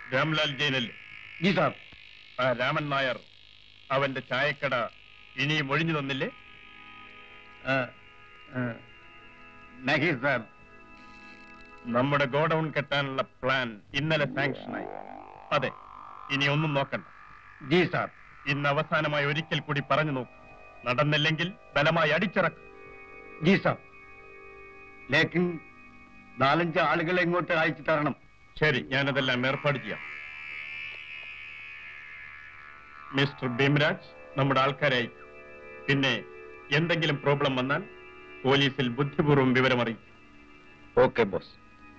Ramlal ജയിലല്ലേ G sir ആ രാമൻ നായർ അവന്റെ ചായക്കട ഇനിയും ഒഴിഞ്ഞു തന്നില്ലേ നഹി സാർ നമ്മുടെ ഗോഡൌൺ കെട്ടാനുള്ള പ്ലാൻ ഇന്നലെ സാങ്ഷനായി അതെ ഇനി ഒന്നും നോക്കണ്ട ജി സാർ ഇന്ന് അവസാനമായി ഒരിക്കൽ കൂടി പറഞ്ഞു നോക്കൂ നടന്നില്ലെങ്കിൽ ബലമായി അടിച്ചിറക്കും ജി സാർ ലേക്കിൻ നാലഞ്ച് ആളുകളെ ഇങ്ങോട്ട് അയച്ചു തരണം ശരി ഞാനതെല്ലാം ഏർപ്പാട് ചെയ്യാം മിസ്റ്റർ ഭീംരാജ് നമ്മുടെ ആൾക്കാരായി പിന്നെ എന്തെങ്കിലും പ്രോബ്ലം വന്നാൽ പോലീസിൽ ബുദ്ധിപൂർവ്വം വിവരമറിയിക്കും ഓക്കെ ബോസ്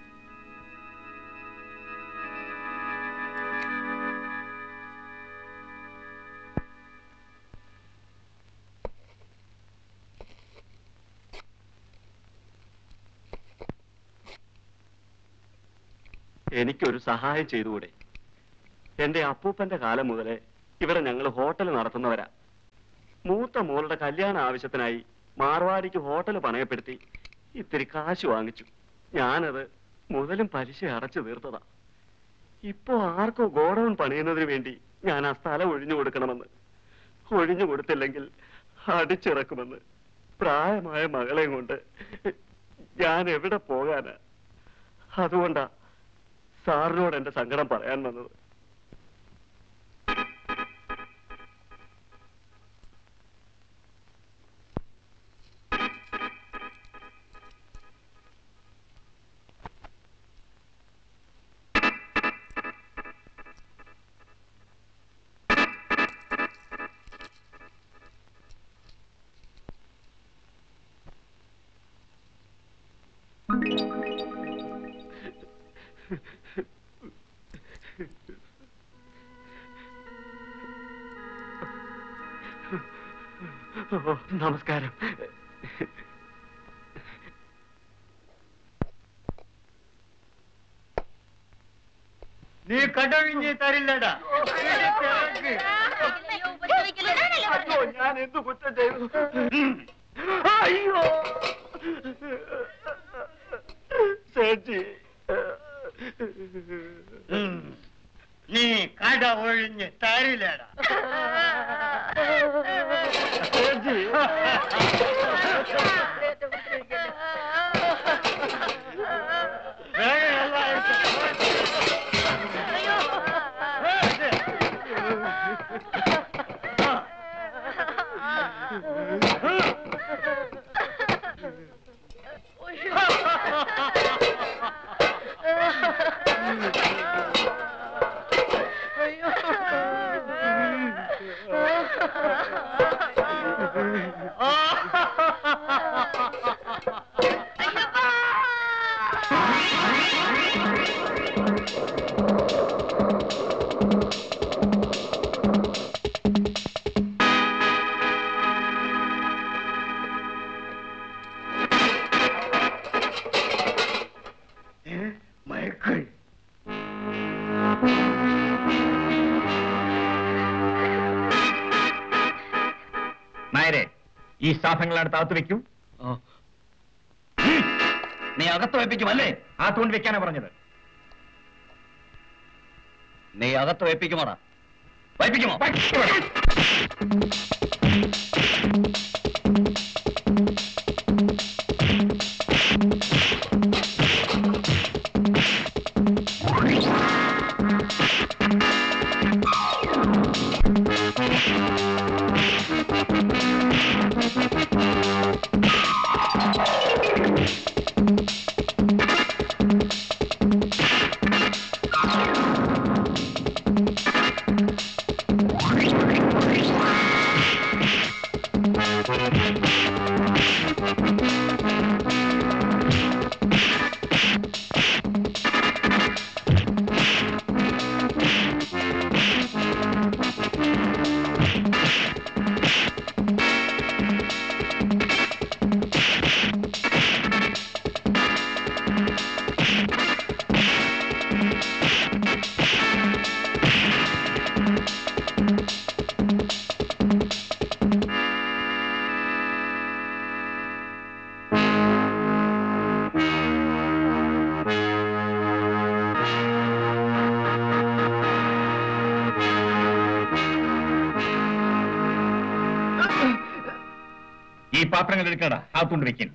എനിക്കൊരു സഹായം ചെയ്തുകൂടെ എന്റെ അപ്പൂപ്പന്റെ കാലം മുതലേ ഇവിടെ ഞങ്ങൾ ഹോട്ടൽ നടത്തുന്നവരാ മൂത്ത മോളുടെ കല്യാണ ആവശ്യത്തിനായി മാർവാടിക്ക് ഹോട്ടൽ പണയപ്പെടുത്തി ഇത്തിരി കാശ് വാങ്ങിച്ചു ഞാനത് മുതലും പലിശ അടച്ചു തീർത്തതാ ഇപ്പോ ആർക്കോ ഗോഡൌൺ പണിയുന്നതിന് വേണ്ടി ഞാൻ ആ സ്ഥലം ഒഴിഞ്ഞു കൊടുക്കണമെന്ന് ഒഴിഞ്ഞു കൊടുത്തില്ലെങ്കിൽ അടിച്ചിറക്കുമെന്ന് പ്രായമായ മകളെയും കൊണ്ട് ഞാൻ എവിടെ പോകാനാ അതുകൊണ്ടാ സാറിനോട് എന്റെ സങ്കടം പറയാൻ വന്നത് ഓ, നമസ്കാരം നീ കടവിഞ്ഞ് തരില്ലടാ അയ്യോ ഞാൻ എന്ത് കുറ്റം ചെയ്തു അയ്യോ ചേച്ചി നീ കട ഒഴിഞ്ഞ് തരില്ലടാ ചേച്ചി മയക്കൾ നായരെ ഈ സാധനങ്ങളടുത്ത് അകത്ത് വെക്കൂ നീ അകത്ത് വെപ്പിക്കും അല്ലേ ആ തൂൺ വെക്കാനാ പറഞ്ഞത് നീ അകത്ത് വെപ്പിക്കുമോടാ വയ്പ്പിക്കുമോ ആ ഈ പാത്രങ്ങൾ എടുക്കണ അകത്തുകൊണ്ട് വെക്കും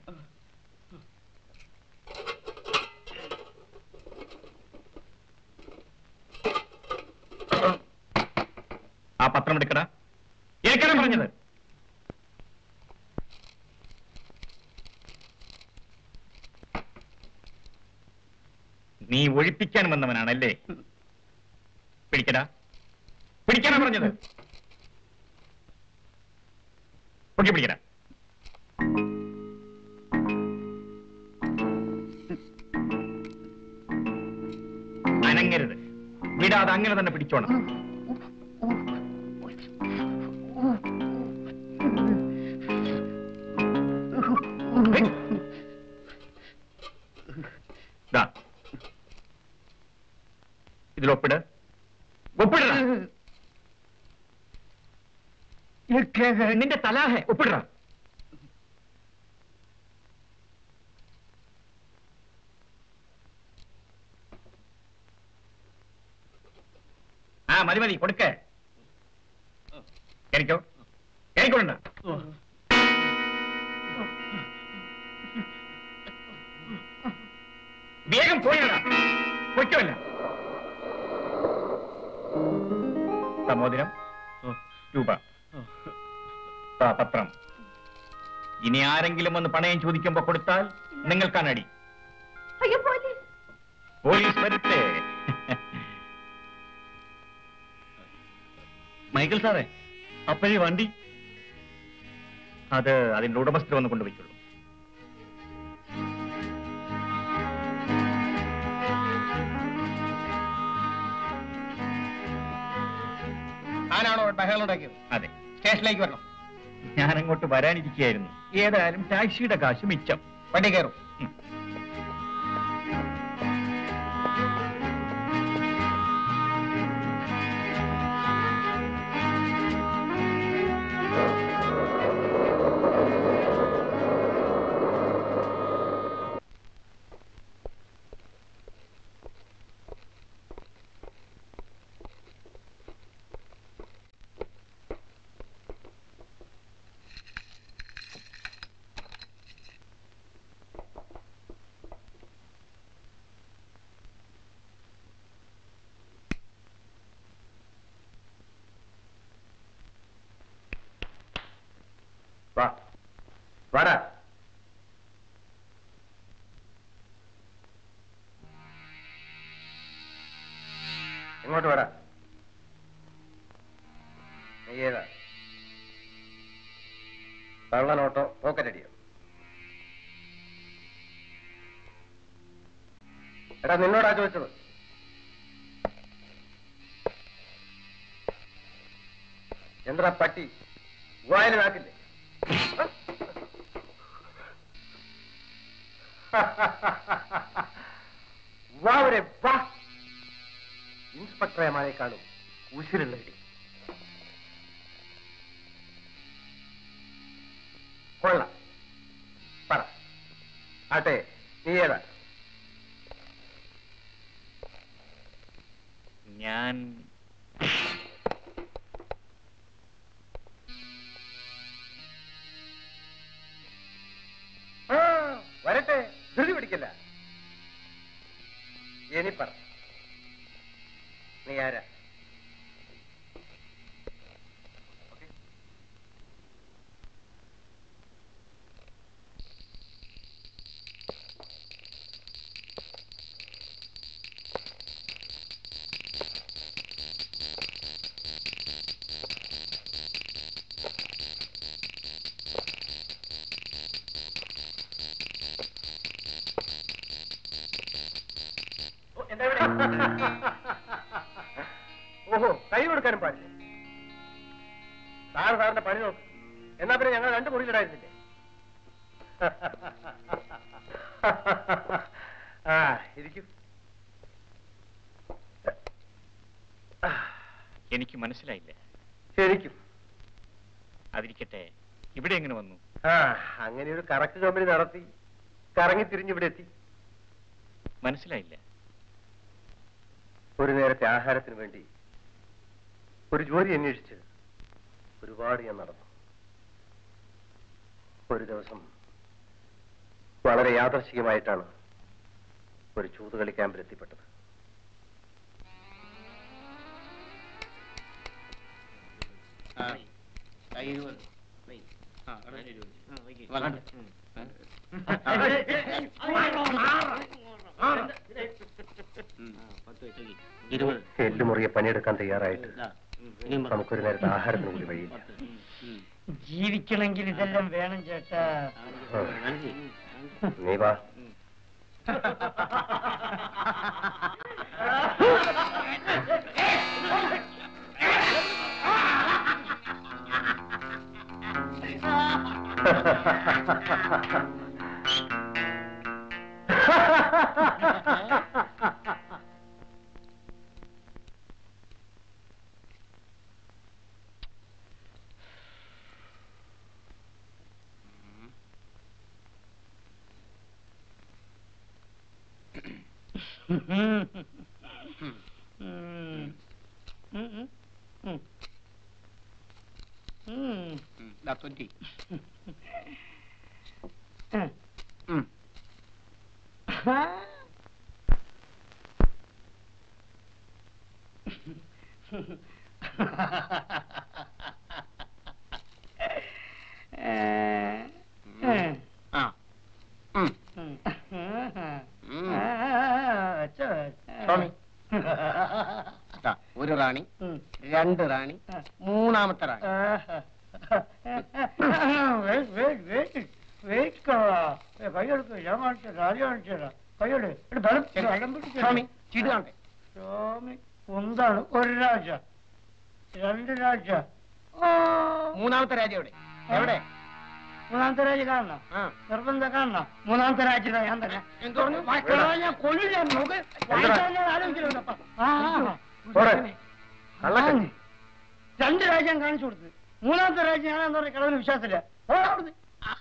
ആ പത്രം എടുക്കട എടുക്കണം പറഞ്ഞത് നീ ഒഴിപ്പിക്കാൻ വന്നവനാണല്ലേ പിടിക്കടാ പിടിക്കാനാ പറഞ്ഞത് പൊക്കി പിടിക്കടാ അനങ്ങരുത് വിടാതെ അങ്ങനെ തന്നെ പിടിച്ചോണം ഹേയ്. ദാ. ഇതിൽ ഒപ്പിട് ഒപ്പിട നിന്റെ തലാഹെ ഒപ്പിട ആ മതി മതി കൊടുക്ക കേറിക്കോ കേറിക്കോണ്ട വേഗം പോയടാ പൊയ്ക്കോല്ല സമോദിനം രൂപ ദാ പത്രം ഇനി ആരെങ്കിലും ഒന്ന് പണയം ചോദിക്കുമ്പോ കൊടുത്താൽ നിങ്ങൾക്കാണ് അടി അയ്യോ പോലീസ് പോലീസ് വരട്ടെ മൈക്കിൾ സാറേ അപ്പോഴേ വണ്ടി അത് അതിന്റെ ഉടമസ്ഥർ വന്ന് കൊണ്ടുപോയിക്കുള്ളൂ താനാണോ ബഹളം ഉണ്ടാക്കിയത് അതെ സ്റ്റേഷനിലേക്ക് വരണം ഞാൻ അങ്ങോട്ട് വരാനിരിക്കുകയായിരുന്നു ഏതായാലും ടാക്സിയുടെ കാശ് മിച്ചം വണ്ടി കയറും ഉം. വാ വാടാ എങ്ങോട്ട് വാടാ നീ ഏതാ കള്ളനോട്ടോ പോക്കറ്റടിയോ എടാ നിന്നോടാ ചോദിച്ചത് എന്താ പട്ടി വായിൽ നാക്കില്ലേ വാവരെ വാ ഇൻസ്പെക്ടറെ മാരെ കാണും ഉശിരുള്ള ഇടി കൊള്ളാം പറ ആട്ടെ നീ ഏതാ ഞാൻ ആ, വരട്ടെ ധൃതി പിടിക്കില്ല ഇനി പറ നീ ആരാ ഓഹോ കൈ കൊടുക്കാനും പാടില്ല സാറ് സാറിന്റെ പണി നോക്ക് എന്നാ പിന്നെ ഞങ്ങൾ രണ്ട് മുറിയിലിടായിരുന്നില്ലേ ആ ഇരിക്കും എനിക്ക് മനസ്സിലായില്ല ശരിക്കും അതിരിക്കട്ടെ ഇവിടെ എങ്ങനെ വന്നു ആ അങ്ങനെ ഒരു കറക്ക് കമ്പനി നടത്തി കറങ്ങി തിരിഞ്ഞ് ഇവിടെ എത്തി മനസ്സിലായില്ല ഒരു നേരത്തെ ആഹാരത്തിന് വേണ്ടി ഒരു ജോലി അന്വേഷിച്ച് ഒരുപാട് ഞാൻ നടന്നു ഒരു ദിവസം വളരെ യാദർശികമായിട്ടാണ് ഒരു ചൂതുകളി ക്യാമ്പിൽ എത്തിപ്പെട്ടത് എല്ലുമുറിയെ പണിയെടുക്കാൻ തയ്യാറായിട്ട് നമുക്കൊരു നേരത്തെ ആഹാരത്തിന് കൂടി വഴിയില്ല ജീവിക്കണമെങ്കിൽ ഇതെല്ലാം വേണം ചേട്ടാ നീ വാ സ്വാമി. ദാ, ഒരു റാണി രണ്ട് റാണി മൂന്നാമത്തെ റാണി കൈയെടുക്ക് ഞാൻ കാണിച്ചു രാജ കാണിച്ചു കൈയെടു ബലം ബലം പിടിച്ചു സ്വാമി ചിട് കാണട്ടെ സ്വാമി ഒന്നാണ് ഒരു രാജ രണ്ട് രാജ മൂന്നാമത്തെ രാജ എവിടെ എവിടെ മൂന്നാമത്തെ രാജ കാണണം ആ നിർബന്ധം കാണണം മൂന്നാമത്തെ രാജ്യം ഞാൻ തന്നെ എന്ത് പറഞ്ഞു വായിക്കണോ ഞാൻ കൊള്ളില്ല നോക്ക് വായിക്കാൻ ഞാൻ ആലോചിക്കുന്നുണ്ടപ്പാ. ആ, ആ, പോരെ. ആ. കള്ളക്കത്തി. രണ്ട് രാജ്യം കാണിച്ചു കൊടുത്ത് മൂന്നാമത്തെ രാജ്യം ഞാൻ എന്താ പറയുക കളവിന് വിശ്വാസമില്ല പോടാ അവിടുന്ന്.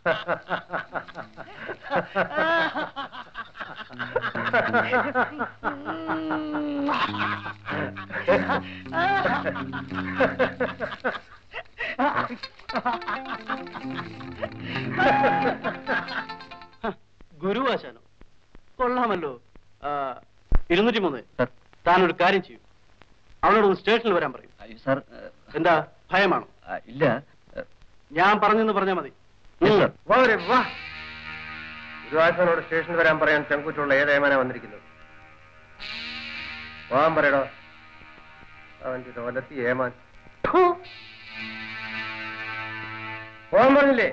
ഗുരുവാശാനോ കൊള്ളാമല്ലോ ആ, ഇരുന്നൂറ്റി മൂന്ന് താനൊരു കാര്യം ചെയ്യും അവനോട് സ്റ്റേഷനിൽ വരാൻ പറയും സാർ എന്താ ഭയമാണോ ഇല്ല ഞാൻ പറഞ്ഞെന്ന് പറഞ്ഞാൽ മതി വാ വരെ, വാ ഗുരുവാസനോട് സ്റ്റേഷനിൽ വരാൻ പറയാൻ ചെങ്കുറ്റുള്ള ഏത് ഏമാനാ വന്നിരിക്കുന്നത് പോകാൻ പറയടോ അവന്റെ തോലത്തി ഏമാൻ ഫു. പോകാൻ പറഞ്ഞില്ലേ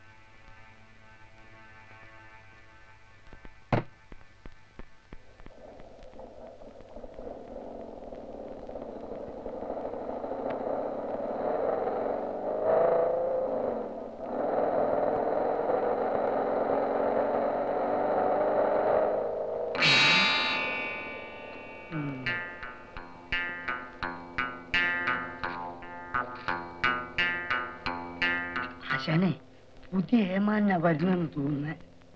ആശാനെ പുതിയ ഏമാനാ വരുന്നെന്ന് തോന്നുന്നേ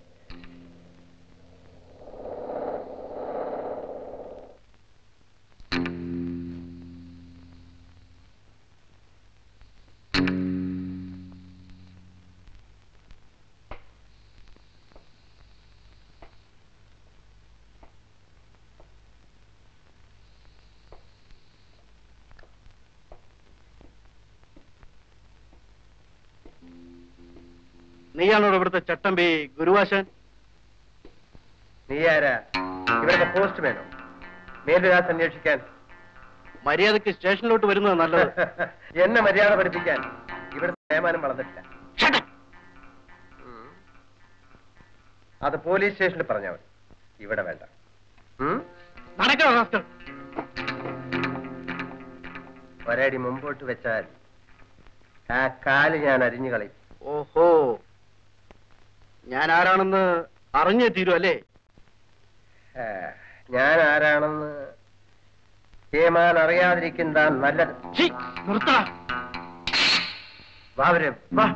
നീയാണോ ഇവിടുത്തെ ചട്ടമ്പി ഗുരുവാശാൻ നീ ആരാ ഇവരുടെ പോസ്റ്റ്മാനോ മേൽവിലാസം അന്വേഷിക്കാൻ മര്യാദക്ക് സ്റ്റേഷനിലോട്ട് വരുന്നത് നല്ലത് എന്നെ മര്യാദ പഠിപ്പിക്കാൻ ഇവിടുത്തെ ഏമാനം വളർന്നിട്ടില്ല ഉം. അത് പോലീസ് സ്റ്റേഷനിൽ പറഞ്ഞാൽ മതി ഇവിടെ വേണ്ട ഉം? നടക്കണോ റാസ്കൽ? ഒരടി മുമ്പോട്ട് വെച്ചാൽ ആ കാല് ഞാൻ അരിഞ്ഞു കളയും ഓഹോ ഞാൻ ആരാണെന്ന് അറിഞ്ഞേ തീരൂ അല്ലേ ആ, ഞാൻ ആരാണെന്ന് ഏമാൻ അറിയാതിരിക്കുന്നതാ നല്ലത് ഛീ, നിർത്തടാ വാവരെ വാ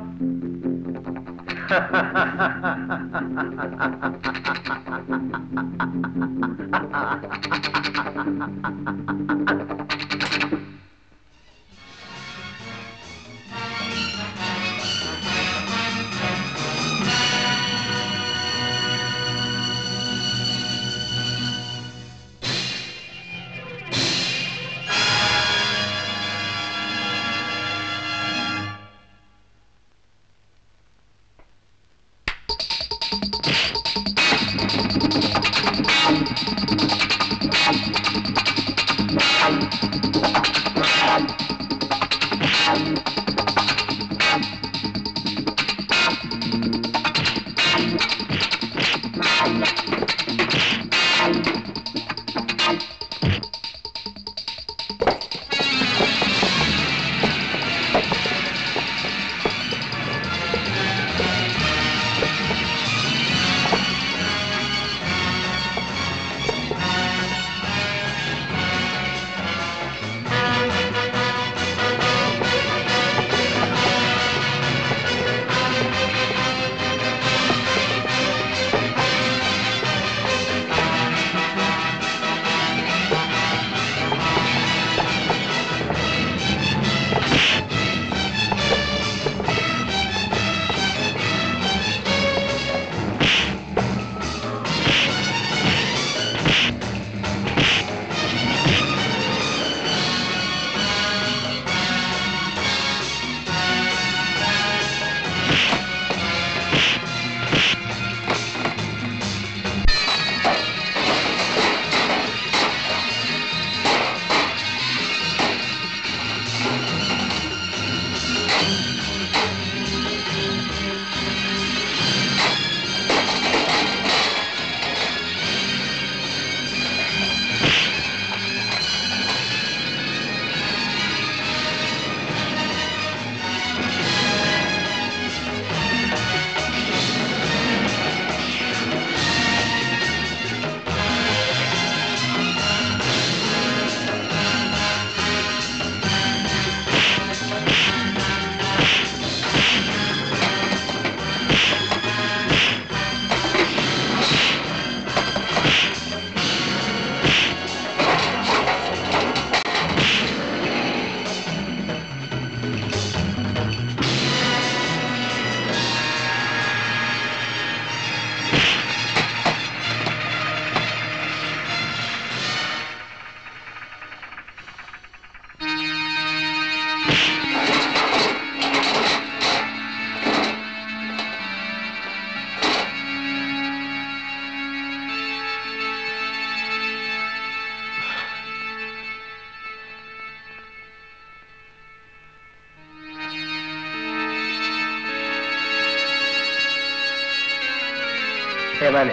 ഹേമാനെ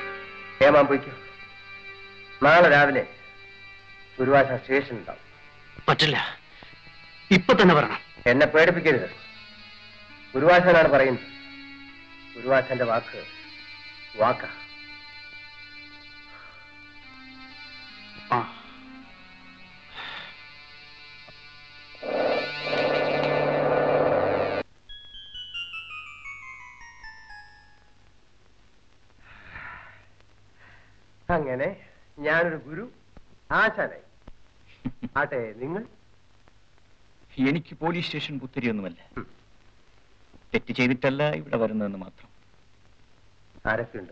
ഹേമാൻ പോയിക്കോ നാളെ രാവിലെ ഗുരുവാശ സ്റ്റേഷൻ ഉണ്ടാവും പറ്റില്ല ഇപ്പൊ തന്നെ വരണം എന്നെ പേടിപ്പിക്കരുത് ഗുരുവാശനാണ് പറയുന്നത് ഗുരുവാശന്റെ വാക്ക് വാക്ക ആ അങ്ങനെ ഞാനൊരു ഗുരു ആശാനായി ആട്ടെ നിങ്ങൾ എനിക്ക് പോലീസ് സ്റ്റേഷൻ പുത്തിരിയൊന്നുമല്ല തെറ്റ് ചെയ്തിട്ടല്ല ഇവിടെ വരുന്നതെന്ന് മാത്രം ആരൊക്കെയുണ്ട്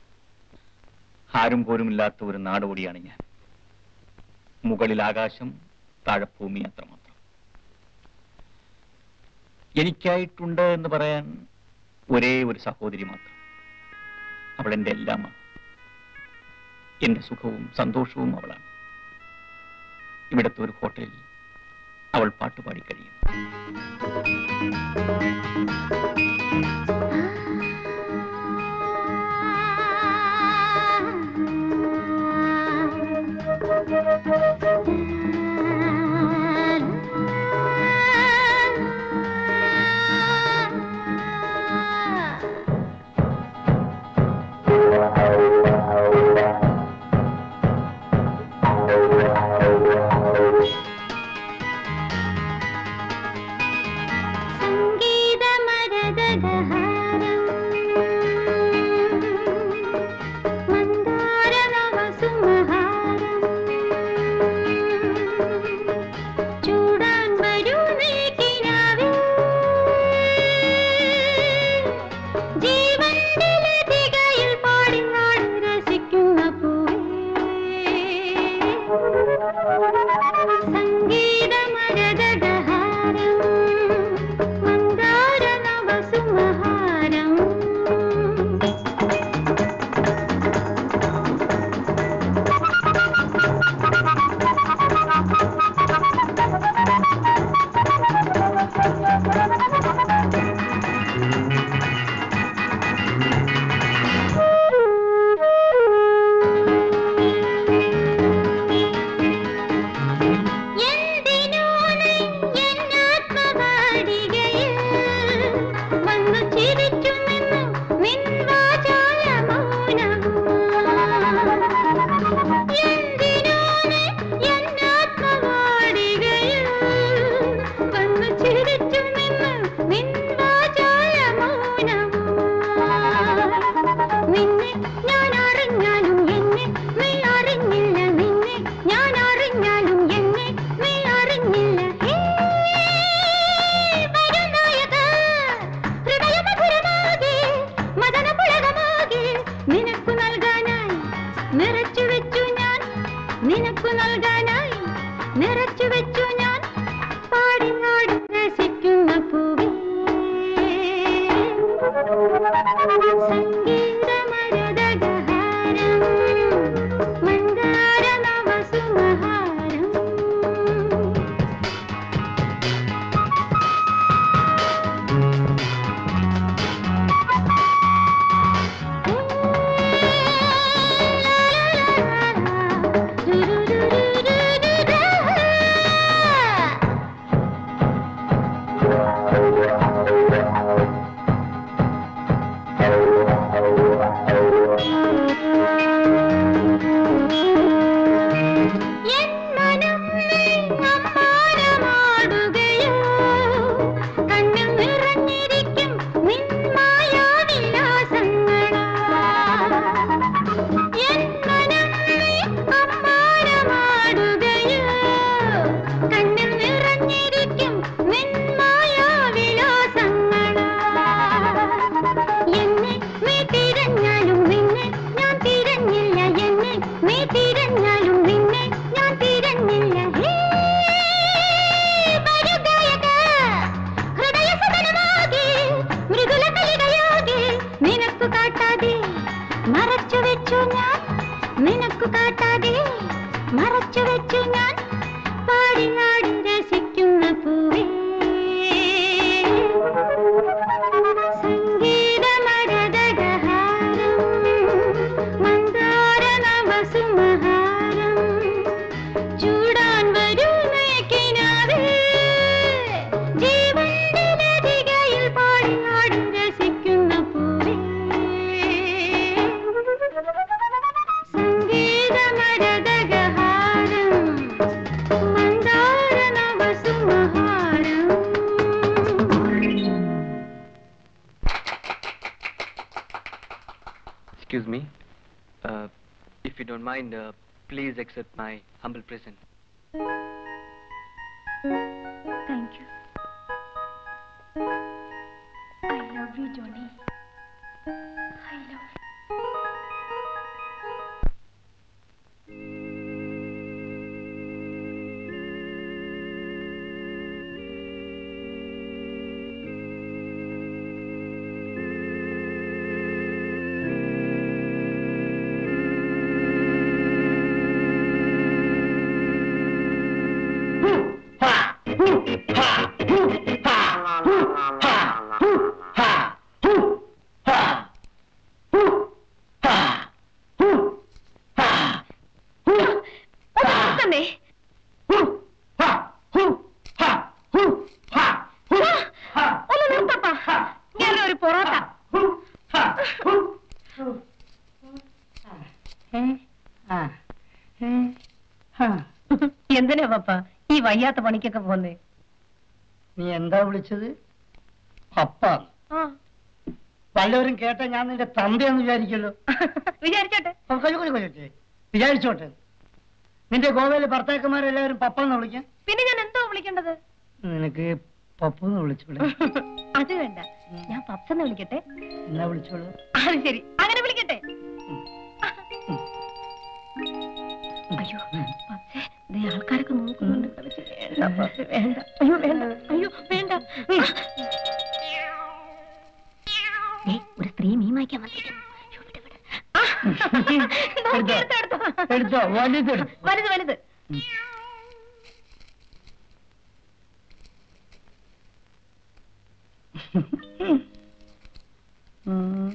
ആരും പോലും ഇല്ലാത്ത ഒരു നാടോടിയാണ് ഞാൻ മുകളിൽ ആകാശം താഴെ ഭൂമി അത്രമാത്രം എനിക്കായിട്ടുണ്ട് എന്ന് പറയാൻ ഒരേ ഒരു സഹോദരി മാത്രം അവൾ എന്റെ എല്ലാമാണ് എന്റെ സുഖവും സന്തോഷവും അവളാണ് ഇവിടുത്തെ ഒരു ഹോട്ടലിൽ അവൾ പാട്ടുപാടി കഴിയും സംഗീത നിറച്ചു വെച്ചു ഞാൻ പാടിനാടി രസിക്കുന്ന പൂവേ സംഗീതമരുതകഹാരം മന്ദാര നവസുമഹാരം എൻ മനം അമ്മാനമാടുകയോ കണ്ണിൽ നിറഞ്ഞിരിക്കും നിൻ മായാവിലാസങ്ങളാ എൻ മനം അമ്മാനമാടുകയോ കണ്ണിൽ നിറഞ്ഞിരിക്കും നിൻ മായാവിലാസങ്ങളാ എന്നെ നീ തിരഞ്ഞാലും നിന്നെ ഞാൻ തിരഞ്ഞില്ല എന്നെ നീ തിരഞ്ഞാലും നിന്നെ ഞാൻ തിരഞ്ഞില്ല ഹേ, വരൂ ഗായക, ഹൃദയസദനമാകെ, മൃദുല കലികയാകെ, നിനക്കു കാട്ടാതെ മറച്ചു വെച്ചു ഞാൻ നിനക്കു കാട്ടാതെ മറച്ചു വെച്ചു ഞാൻ പാടിനാടി രസിക്കുന്ന പൂവേ സംഗീതമരതകഹാരം മന്ദാര നവസുമഹാരം ചൂടാൻ വരൂ മേക്കിനാവേ ജീവന്റെ ലതികയിൽ പാടിനാടി രസിക്കുന്ന പൂവേ സംഗീതമരതകഹാരം മന്ദാര നവസുമഹാരം Excuse me. Uh, if you don't mind, uh, please accept my humble present. Thank you. I love you, Johnny. I love you. തന്നെ ഒന്ന് നിർത്തപ്പാ ഞാനൊരു പൊറോട്ട എന്തിനാ പപ്പ ഈ വയ്യാത്ത പണിക്കൊക്കെ പോന്നേ നീ എന്താ വിളിച്ചത് പപ്പ വല്ലവരും കേട്ട ഞാൻ നിന്റെ തന്തയെന്ന് വിചാരിക്കല്ലോ വിചാരിച്ചോട്ടെ അപ്പൊ കൊല്ലു കൊല്ലു കൊല്ലട്ടെ വിചാരിച്ചോട്ടെ നിന്റെ ഗോവയിലെ ഭർത്താക്കന്മാരെല്ലാവരും പപ്പ എന്ന് വിളിക്കാം പിന്നെ ഞാൻ എന്തോ വിളിക്കേണ്ടത് നിനക്ക് പപ്പു എന്ന് വിളിച്ചോളെ അത് വേണ്ട ഞാൻ പപ്സെന്ന് വിളിക്കട്ടെ എന്നാ വിളിച്ചോളൂ അത് ശരി അങ്ങനെ വിളിക്കട്ടെ അയ്യോ പപ്സേ ദേ ആൾക്കാരൊക്കെ നോക്കുന്നുണ്ട് പപ്സേ, വേണ്ട പപ്സേ, വേണ്ട അയ്യോ വേണ്ട അയ്യോ വേണ്ട ദേ, ഒരു സ്ത്രീ മീൻ വായിക്കാൻ വന്നിരിക്കുന്നു അയ്യോ, വിട്, വിട്. ആ, നോക്കി എടുത്തോ, എടുത്തോ. എടുത്തോ വലുതെടു വലുത് വലുത് ഉം.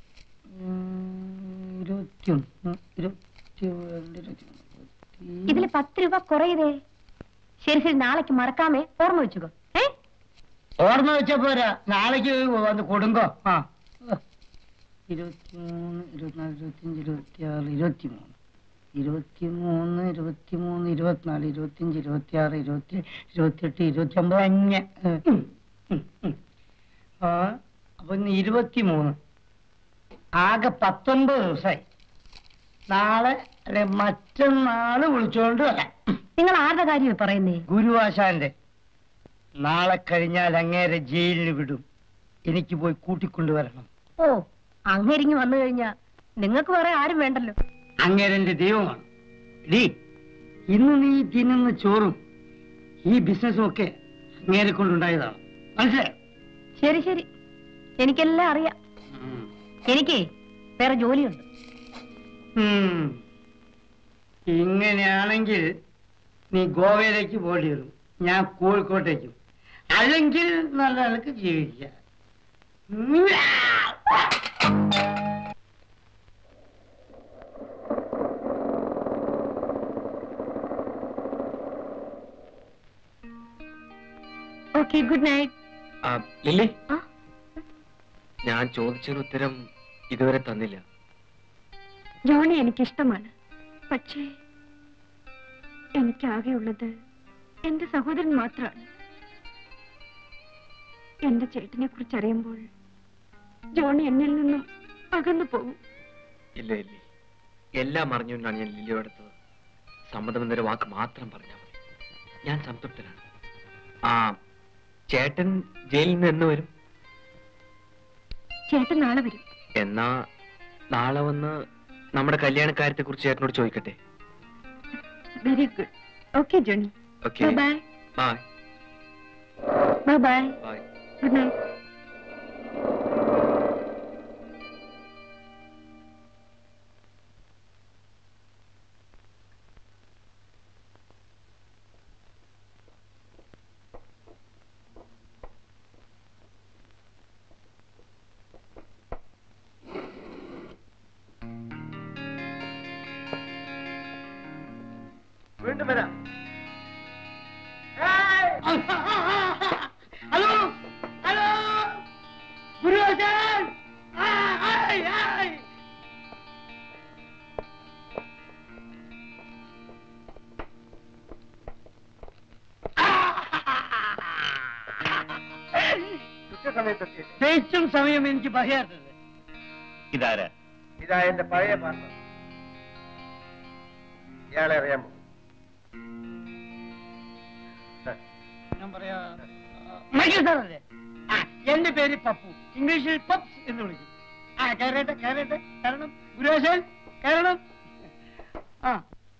ഉം, ഇരുപത്തിയൊന്ന് ഇരുപത്തിരണ്ട് ഇരുപത്തിമൂന്ന് ഇരുപത്തി- ഇതില് പത്ത് രൂപ കുറയതേ ശരി ശരി നാളേക്ക് മറക്കാമേ ഓർമ്മ വെച്ചുക്കോ ഏ ഓർമ്മ വെച്ച പോരാ നാളേക്ക് വന്ന് കൊടുങ്കോ ആ ഇരുപത്തിമൂന്ന് ഇരുപത്തിനാല് ഇരുപത്തിയഞ്ച് ഇരുപത്തിയാറ് ഇരുപത്തിമൂന്ന് ഇരുപത്തിമൂന്ന് ഇരുപത്തിമൂന്ന് ഇരുപത്തിനാല് ഇരുപത്തിയഞ്ച് ഇരുപത്തിയാറ് ഇരുപത്തി ഇരുപത്തിയെട്ട് ഇരുപത്തിയൊമ്പത് അഞ്ഞ ആ അപ്പൊ ഇന്ന് ഇരുപത്തിമൂന്ന് ആകെ പത്തൊൻപത് ദിവസമായി നാളെ അല്ലെ മറ്റന്നാള് വിളിച്ചോണ്ട് വരാം നിങ്ങൾ ആരുടെ കാര്യം പറയുന്നേ ഗുരുവാശാന്റെ നാളെ കഴിഞ്ഞാൽ അങ്ങേരെ ജയിലിൽ വിടും എനിക്ക് പോയി കൂട്ടിക്കൊണ്ടുവരണം ഓ അങ്ങേരിങ്ങി വന്നു കഴിഞ്ഞാ നിങ്ങൾക്ക് വേറെ ആരും വേണ്ടല്ലോ അങ്ങേരെന്റെ ദൈവമാണ് ഡീ ഇന്ന് നീ തിന്നുന്ന ചോറും ഈ ബിസിനസ്സും ഒക്കെ അങ്ങേരെ കൊണ്ടുണ്ടായതാണ് മനസ്സിലായോ ശരി ശരി എനിക്കെല്ലാം അറിയാം എനിക്ക് വേറെ ജോലിയുണ്ട് ഉം. ഇങ്ങനെയാണെങ്കിൽ നീ ഗോവയിലേക്ക് പോകേണ്ടി വരും ഞാൻ കോഴിക്കോട്ടേക്കും അല്ലെങ്കിൽ നല്ല നിലക്ക് ജീവിക്കാം ഓക്കെ ഗുഡ് നൈറ്റ് ആ, ലില്ലി ആ? ഞാൻ ചോദിച്ചൊരു ഉത്തരം ഇതുവരെ തന്നില്ല ജോണി എനിക്കിഷ്ടമാണ് പക്ഷേ എനിക്കാകെയുള്ളത് എന്റെ സഹോദരൻ മാത്രമാണ് എന്റെ ചേട്ടനെ കുറിച്ച് അറിയുമ്പോൾ ജോണി എന്നിൽ നിന്നും അകന്നു പോകും ഇല്ല ഇല്ലേ എല്ലാം അറിഞ്ഞുകൊണ്ടാണ് ഞാൻ ലില്ലിയോട് അടുത്തത് സമ്മതം എന്നൊരു വാക്ക് മാത്രം പറഞ്ഞാൽ മതി ഞാൻ സംതൃപ്തനാണ് ആ ചേട്ടൻ ജയിലിൽ നിന്ന് എന്ന് വരും ചേട്ടൻ നാളെ വരും എന്നാ നാളെ വന്ന് നമ്മുടെ കല്യാണക്കാര്യത്തെ കുറിച്ച് ചേട്ടനോട് ചോദിക്കട്ടെ very good okay Johnny okay bye bye bye bye bye good night വീണ്ടും വരാം ഹലോ ഹലോ ഗുരുവാചാൻ കൃത്യസമയത്തെത്തി തേച്ചും സമയം എനിക്ക് പറയാത്തത് ഇതാരാ ഇതാ എന്റെ പഴയ പാർട്ണർ ഇയാളെ അറിയാമോ ഞാൻ പറയാ മൈക്കിൾ സാറല്ലേ ആ, എന്റെ പേര് പപ്പു ഇംഗ്ലീഷിൽ പപ്സ് എന്ന് വിളിക്കും ആ കയറട്ടെ കയറട്ടെ കയറണം ഗുരുവാശൻ കയറണം ആ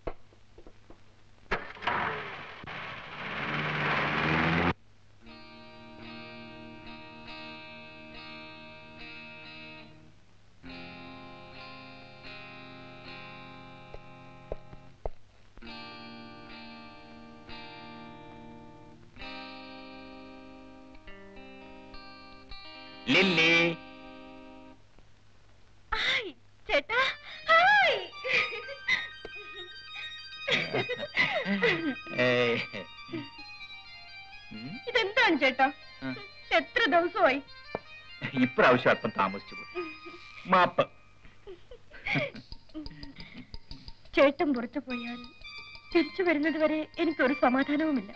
ലില്ലി ചേട്ടാ ഹായ് ഏയ്. ഉം, ഇതെന്താണ് ചേട്ടാ ആ. എത്ര ദിവസമായി ഇപ്രാവശ്യം അല്പം താമസിച്ചു പോയി മാപ്പ് ചേട്ടൻ പുറത്തു പോയാൽ തിരിച്ചു വരുന്നത് വരെ എനിക്കൊരു സമാധാനവുമില്ല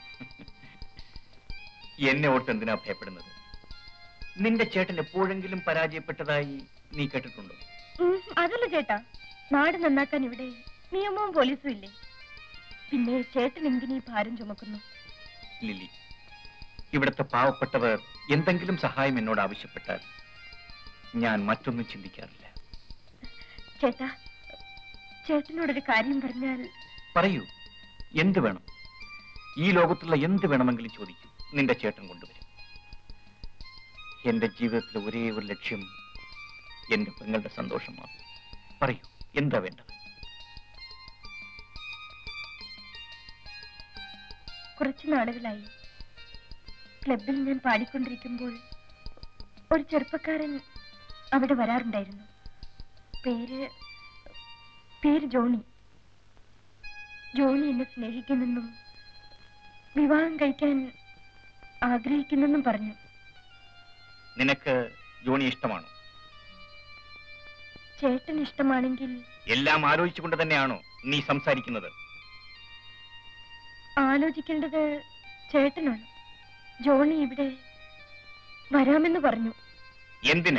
എന്നെ ഓർത്ത് എന്തിനാ ഭയപ്പെടുന്നത് നിന്റെ ചേട്ടൻ എപ്പോഴെങ്കിലും പരാജയപ്പെട്ടതായി നീ കേട്ടിട്ടുണ്ടോ ഉം, അതല്ല ചേട്ടാ നാട് നന്നാക്കാൻ ഇവിടെ നിയമവും പോലീസും ഇല്ലേ പിന്നെ ചേട്ടൻ എന്തിനീ ഭാരം ചുമക്കുന്നു ലില്ലി ഇവിടുത്തെ പാവപ്പെട്ടവർ എന്തെങ്കിലും സഹായം എന്നോട് ആവശ്യപ്പെട്ടാൽ ഞാൻ മറ്റൊന്നും ചിന്തിക്കാറില്ല ചേട്ടാ ചേട്ടനോടൊരു കാര്യം പറഞ്ഞാൽ പറയൂ എന്ത് വേണം ഈ ലോകത്തുള്ള എന്ത് വേണമെങ്കിലും ചോദിക്കൂ നിന്റെ ചേട്ടൻ കൊണ്ടുവരും എന്റെ ജീവിതത്തിലെ ഒരേ ഒരു ലക്ഷ്യം എന്റെ പെങ്ങളുടെ സന്തോഷമാണ് പറയൂ എന്താ വേണ്ടത് കുറച്ചു നാളുകളായി ക്ലബിൽ ഞാൻ പാടിക്കൊണ്ടിരിക്കുമ്പോൾ ഒരു ചെറുപ്പക്കാരൻ അവിടെ വരാറുണ്ടായിരുന്നു പേര് പേര് ജോണി ജോണി എന്നെ സ്നേഹിക്കുന്നെന്നും വിവാഹം കഴിക്കാൻ ആഗ്രഹിക്കുന്നെന്നും പറഞ്ഞു നിനക്ക് ജോണി ഇഷ്ടമാണോ ചേട്ടൻ ഇഷ്ടമാണെങ്കിൽ എല്ലാം ആലോചിച്ചുകൊണ്ട് തന്നെയാണോ നീ സംസാരിക്കുന്നത് ആലോചിക്കേണ്ടത് ചേട്ടനാണ് ജോണി ഇവിടെ വരാമെന്ന് പറഞ്ഞു എന്തിന്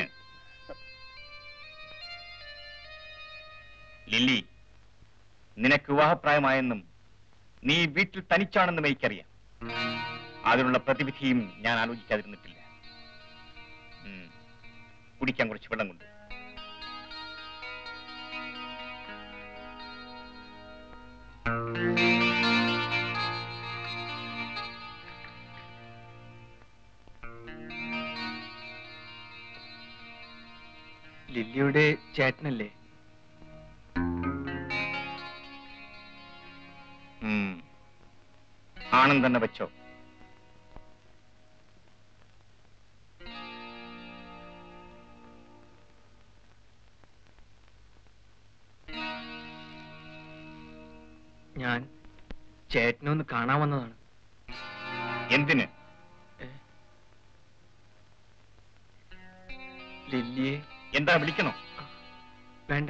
ലില്ലി നിനക്ക് വിവാഹപ്രായമായെന്നും നീ വീട്ടിൽ തനിച്ചാണെന്നും എനിക്കറിയാം അതിനുള്ള പ്രതിവിധിയും ഞാൻ ആലോചിക്കാതിരുന്നിട്ടില്ല ഉം. കുടിക്കാൻ കുറച്ച് വെള്ളം കൊണ്ട് ആ ലില്ലിയുടെ ചേട്ടനല്ലേ ഉം. ആണെന്ന് തന്നെ വെച്ചോ ഞാൻ ചേട്ടനെ ഒന്ന് കാണാൻ വന്നതാണ് എന്തിന് ലില്ലിയെ എന്താ വിളിക്കണോ വേണ്ട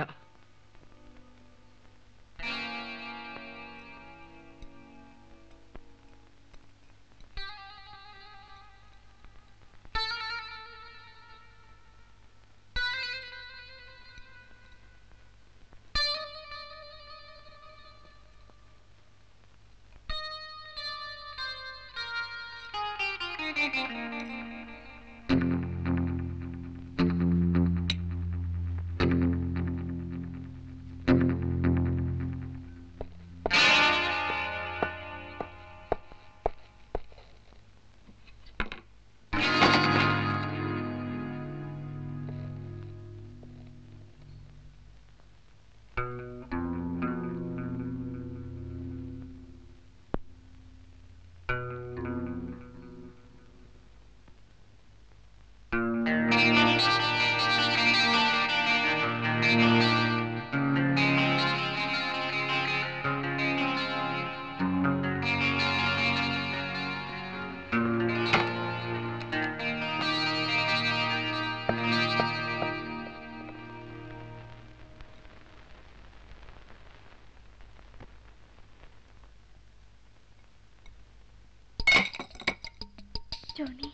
Johnny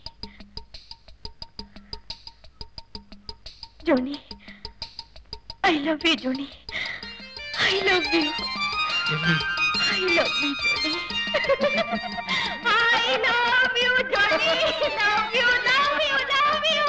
Johnny I love you Johnny I love you I love you Johnny I love you Johnny love you love you love you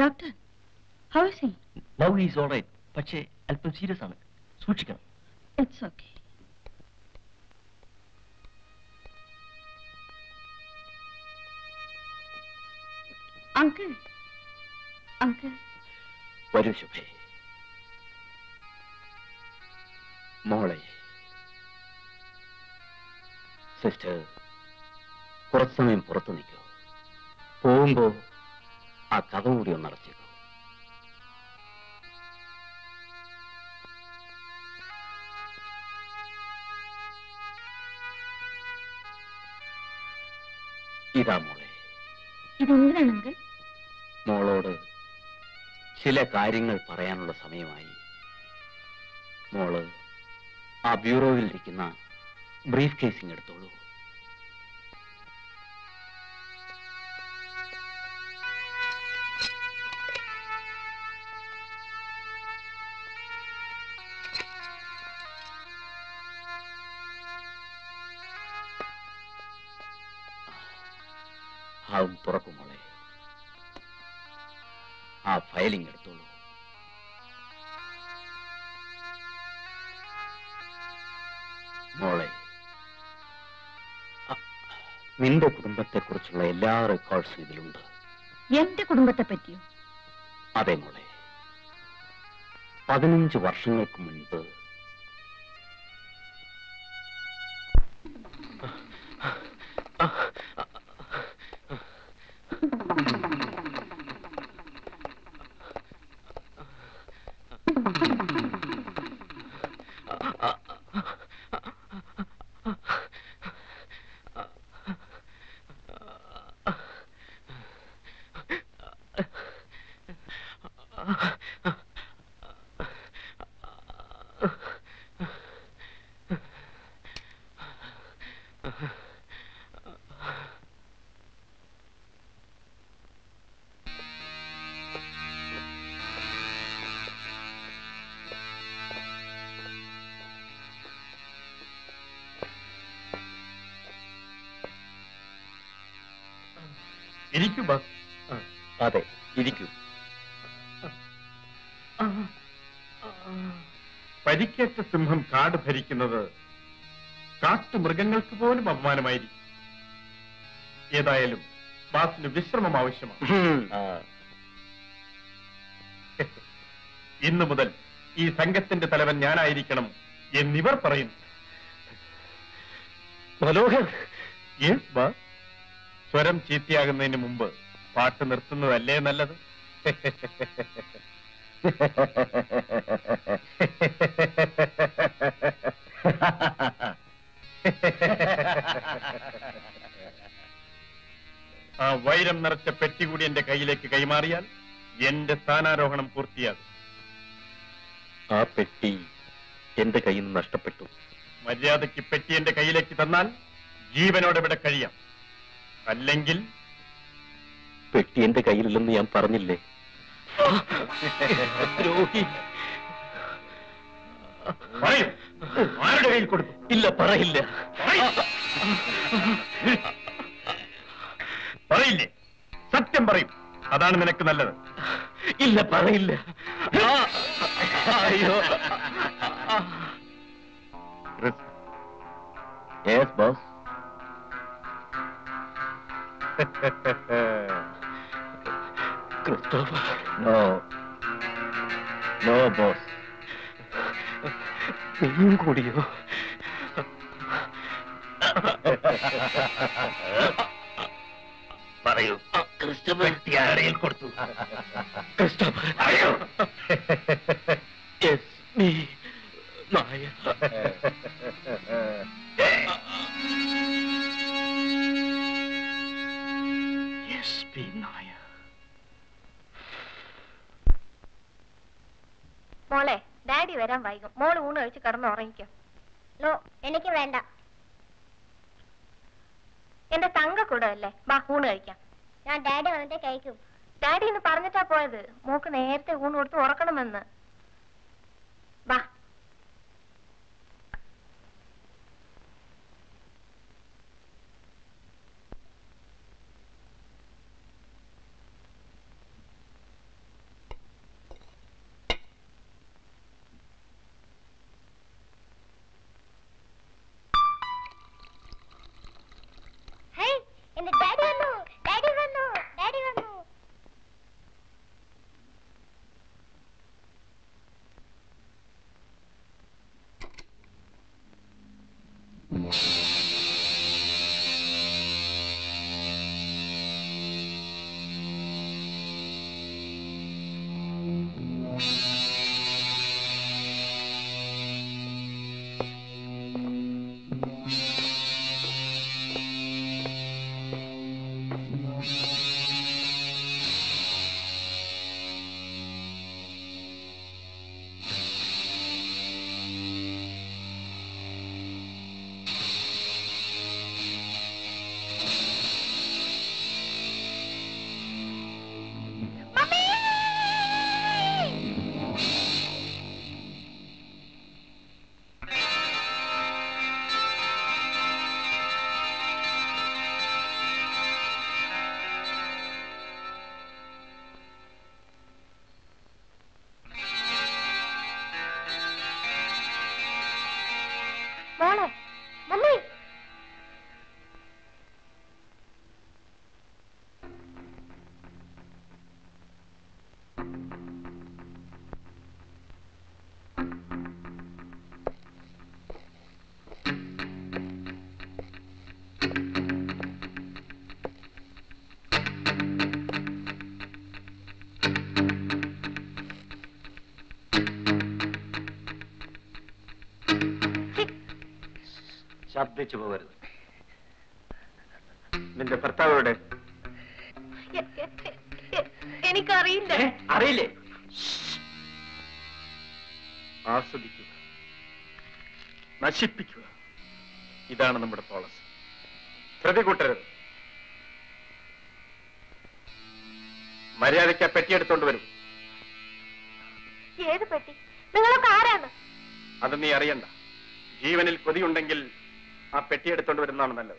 doctor how is he now is all right പക്ഷേ അല്പം സീരിയസ് ആണ് സൂക്ഷിക്കണം ഇറ്റ്സ് ഓക്കെ അങ്കിൾ അങ്കിൾ വരൂ ശുഭേ മോളെ sister കുറച്ചു സമയം പുറത്തു നിൽക്കൂ പോകുമ്പോ ആ കഥ കൂടി ഒന്ന് അടച്ചേക്കൂ ഇതാ മോളെ ഇതെന്തിനാണ് അങ്കിൾ മോളോട് ചില കാര്യങ്ങൾ പറയാനുള്ള സമയമായി മോള് ആ ബ്യൂറോയിൽ ഇരിക്കുന്ന ബ്രീഫ് കേസിംഗ് എടുത്തോളൂ ആവും തുറക്കും മോളെ ആ ഫയലിംഗ് എടുത്തോളൂ മോളെ അ- നിന്റെ കുടുംബത്തെക്കുറിച്ചുള്ള എല്ലാ റെക്കോർഡ്സും ഇതിലുണ്ട് എന്റെ കുടുംബത്തെ പറ്റിയോ അതെ മോളെ പതിനഞ്ച് വർഷങ്ങൾക്ക് മുൻപ് ഇരിക്കൂ ബസ് അതെ ഇരിക്കൂ പരിക്കേറ്റ സിംഹം കാട് ഭരിക്കുന്നത് കാട്ടുമൃഗങ്ങൾക്ക് പോലും അപമാനമായിരിക്കും ഏതായാലും ബാസിന് വിശ്രമം ആവശ്യമാണ് ആ, ഇന്നു മുതൽ ഈ സംഘത്തിന്റെ തലവൻ ഞാനായിരിക്കണം എന്നിവർ പറയുന്നു മനോഹർ യെസ് ബാസ് സ്വരം ചീത്തയാകുന്നതിന് മുമ്പ് പാട്ട് നിർത്തുന്നതല്ലേ നല്ലത് ആ വൈരം നിറച്ച പെട്ടി കൂടി എന്റെ കയ്യിലേക്ക് കൈമാറിയാൽ എന്റെ സ്ഥാനാരോഹണം പൂർത്തിയാകും ആ പെട്ടി എന്റെ കയ്യിൽ നിന്ന് നഷ്ടപ്പെട്ടു മര്യാദയ്ക്ക് പെട്ടി എന്റെ കയ്യിലേക്ക് തന്നാൽ ജീവനോടെ ഇവിടെ കഴിയാം അല്ലെങ്കിൽ പെട്ടി എന്റെ കയ്യിലില്ലെന്ന് ഞാൻ പറഞ്ഞില്ലേ ദ്രോഹി പറയൂ ആരുടെ കയ്യിൽ കൊടുത്തു ഇല്ല പറയില്ല പറയില്ലേ സത്യം പറയും അതാണ് നിനക്ക് നല്ലത് ഇല്ല പറയില്ല അയ്യോ Chris, yes boss Christopher no no boss നീയും കൂടിയോ പറയൂ ക്രിസ്റ്റോഫർ ആരുടെയിൽ കൊടുത്തു ക്രിസ്റ്റോഫർ പറയൂ യെസ് മീ നായ യെസ് മീ നായ മോളെ ഡാഡി വരാൻ വൈകും മോള് ഊണ് കഴിച്ച് കിടന്ന് ഉറങ്ങിക്കോ നോ എനിക്ക് വേണ്ട എന്റെ തങ്ക കൂടെ അല്ലേ ബാ ഊണ് കഴിക്കാം ഞാൻ ഡാഡി വന്നിട്ട് കഴിക്കും ഡാഡി ഇന്ന് പറഞ്ഞിട്ടാ പോയത് മോക്ക് നേരത്തെ ഊണ് കൊടുത്ത് ഉറക്കണമെന്ന് ബാ മോളെ മമ്മി ശബ്ദിച്ചു പോകരുത് നിന്റെ ഭർത്താവോടെ എ- എ- എ- എനിക്കറിയില്ല അറിയില്ലേ ആസ്വദിക്കുക നശിപ്പിക്കുക ഇതാണ് നമ്മുടെ പോളിസി ശ്രദ്ധ കൂട്ടരുത് മര്യാദയ്ക്ക് ആ പെട്ടിയെടുത്തോണ്ട് വരും ഏത് പെട്ടി നിങ്ങളൊക്കെ ആരാണ് അത് നീ അറിയണ്ട ജീവനിൽ കൊതിയുണ്ടെങ്കിൽ ആ പെട്ടിയെടുത്തോണ്ട് വരുന്നതാണ് നല്ലത്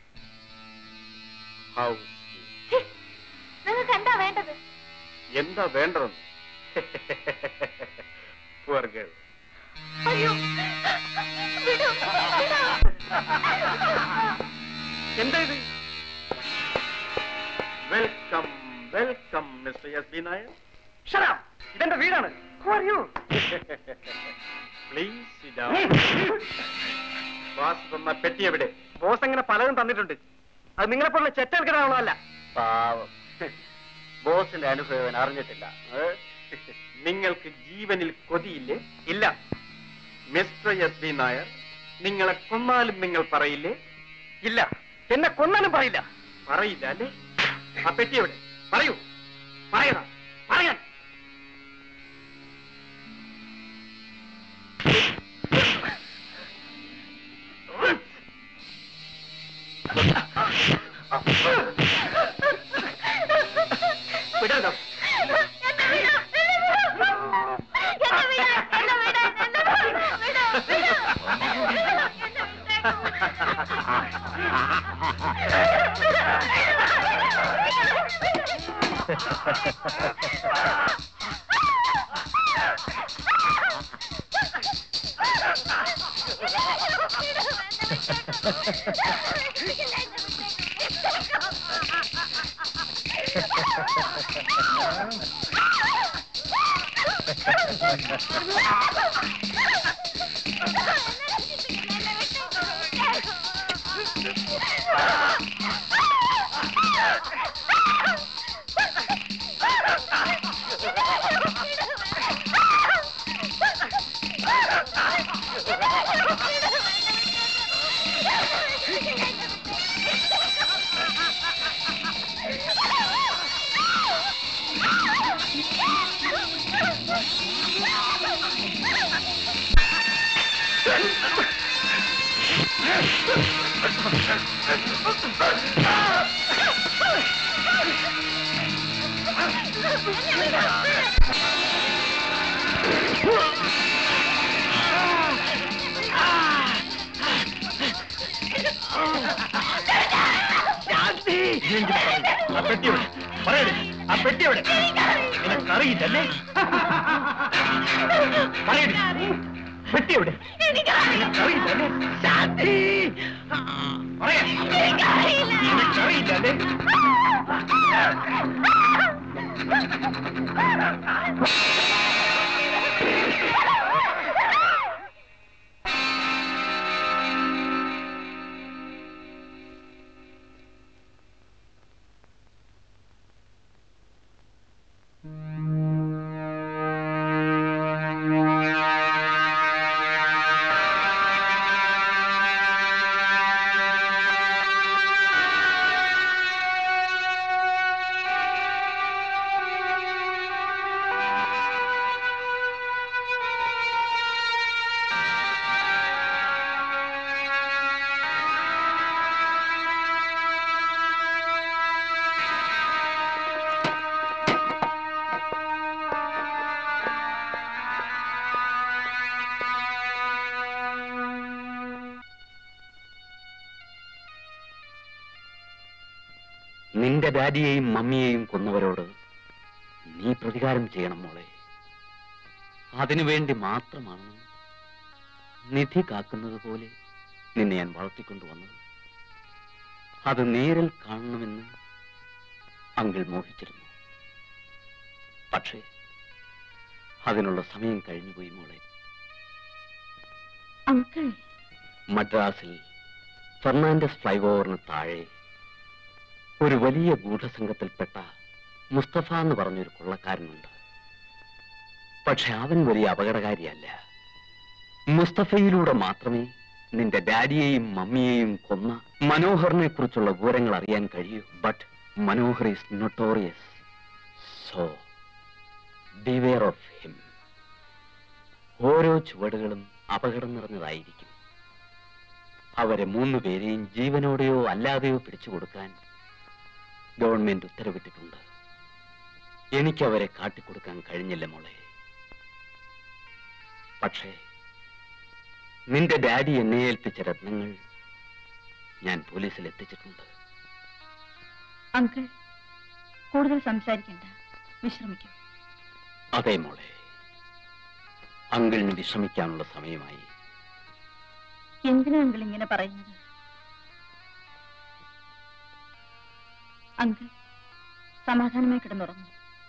ഹൗസ് ഛി, നിങ്ങൾക്ക് എന്താ വേണ്ടത് എന്താ വേണ്ടതെന്ന് Poor girl. അയ്യോ വിടൂ, വിടൂ. എന്താ ഇത് welcome welcome mister S B Nair ഇതെന്റെ വീടാണ് പ്ലീസ് വാസ് തന്ന പെട്ടി എവിടെ ബോസ് അങ്ങനെ പലതും തന്നിട്ടുണ്ട് അത് നിങ്ങളെ പോലുള്ള ചെറ്റെടുക്കണമല്ല പാവം ബോസിന്റെ അനുഭവം അറിഞ്ഞിട്ടില്ല ഏ? നിങ്ങൾക്ക് ജീവനിൽ കൊതിയില്ലേ ഇല്ല മിസ്റ്റർ എസ് ബി നായർ നിങ്ങളെ കൊന്നാലും നിങ്ങൾ പറയില്ലേ ഇല്ല എന്നെ കൊന്നാലും പറയില്ല പറയില്ല അല്ലേ ആ പെട്ടി എവിടെ പറയൂ പറയണം പറയാൻ വിടരുതോ എന്നെ വിടൂ, എന്നെ വിടൂ. എന്നെ വിടൂ, എന്നെ വിടൂ, എന്നെ വിടൂ, വിടൂ, വിടൂ. എന്നെ ആ പെട്ടി എവിടെ പറയണേ ആ പെട്ടി എവിടെ നിനക്കറിയില്ലല്ലേ പറയണേ പെട്ടി എവിടെ നിനക്കറിയില്ലല്ലേ ശാന്തി പറയാ നിനക്കറിയില്ലല്ലേ നിന്റെ ഡാഡിയെയും മമ്മിയെയും കൊന്നവരോട് നീ പ്രതികാരം ചെയ്യണം മോളെ അതിനുവേണ്ടി മാത്രമാണ് നിധി കാക്കുന്നത് പോലെ നിന്നെ ഞാൻ വളർത്തിക്കൊണ്ടുവന്നത് അത് നേരിൽ കാണണമെന്ന് അങ്കിൾ മോഹിച്ചിരുന്നു പക്ഷേ അതിനുള്ള സമയം കഴിഞ്ഞുപോയി മോളെ അങ്കിൾ മദ്രാസിൽ ഫെർണാണ്ടസ് ഫ്ലൈഓവറിന് താഴെ ഒരു വലിയ ഗൂഢസംഘത്തിൽപ്പെട്ട മുസ്തഫ എന്ന് പറഞ്ഞൊരു കൊള്ളക്കാരനുണ്ട് പക്ഷെ അവൻ വലിയ അപകടകാരിയല്ല മുസ്തഫയിലൂടെ മാത്രമേ നിന്റെ ഡാഡിയെയും മമ്മിയെയും കൊന്ന മനോഹറിനെ കുറിച്ചുള്ള വിവരങ്ങൾ അറിയാൻ കഴിയൂ but Manohar is notorious so beware of him ഓരോ ചുവടുകളും അപകടം നിറഞ്ഞതായിരിക്കും അവരെ മൂന്ന് പേരെയും ജീവനോടെയോ അല്ലാതെയോ പിടിച്ചു കൊടുക്കാൻ ഗവൺമെന്റ് ഉത്തരവിട്ടിട്ടുണ്ട് എനിക്ക് അവരെ കാട്ടിക്കൊടുക്കാൻ കഴിഞ്ഞില്ല മോളെ പക്ഷേ നിന്റെ ഡാഡി എന്നെ ഏൽപ്പിച്ച രത്നങ്ങൾ ഞാൻ പോലീസിൽ എത്തിച്ചിട്ടുണ്ട് അങ്കിൾ കൂടുതൽ സംസാരിക്കണ്ട വിശ്രമിക്കൂ അതെ മോളെ അങ്കിളിന് വിശ്രമിക്കാനുള്ള സമയമായി എന്തിനാ അങ്കിൾ ഇങ്ങനെ പറയുന്നത് അങ്കിൾ സമാധാനമായി കിടന്നുറങ്ങും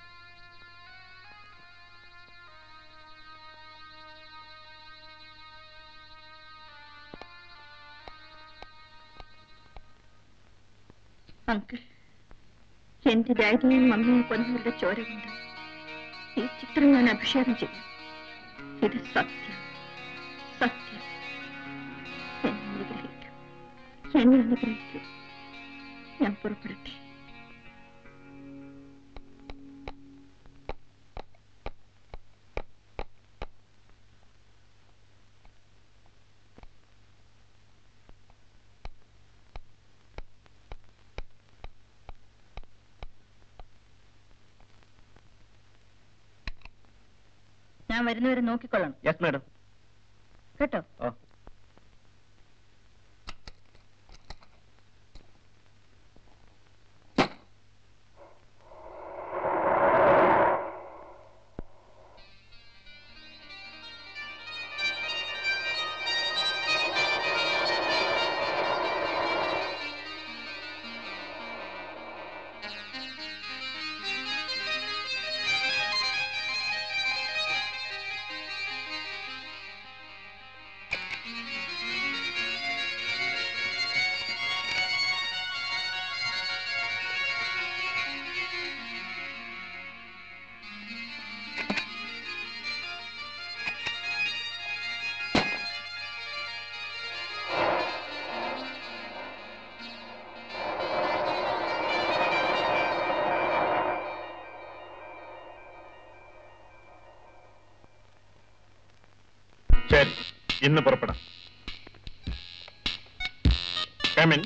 അങ്കിൾ എന്റെ ഡാഡിയെയും മമ്മിയെയും കൊന്നവരുടെ ചോര കൊണ്ട് ഈ ചിത്രം ഞാൻ അഭിഷേകം ചെയ്യും ഇത് സത്യം സത്യം എന്നെ അനുഗ്രഹിക്കൂ എന്നെ അനുഗ്രഹിക്കൂ ഞാൻ പുറപ്പെടട്ടെ ഞാൻ വരുന്നവരെ നോക്കിക്കൊള്ളണം യെസ് മാഡം കേട്ടോ ഓ ശരി ഇന്ന് പുറപ്പെടാം come in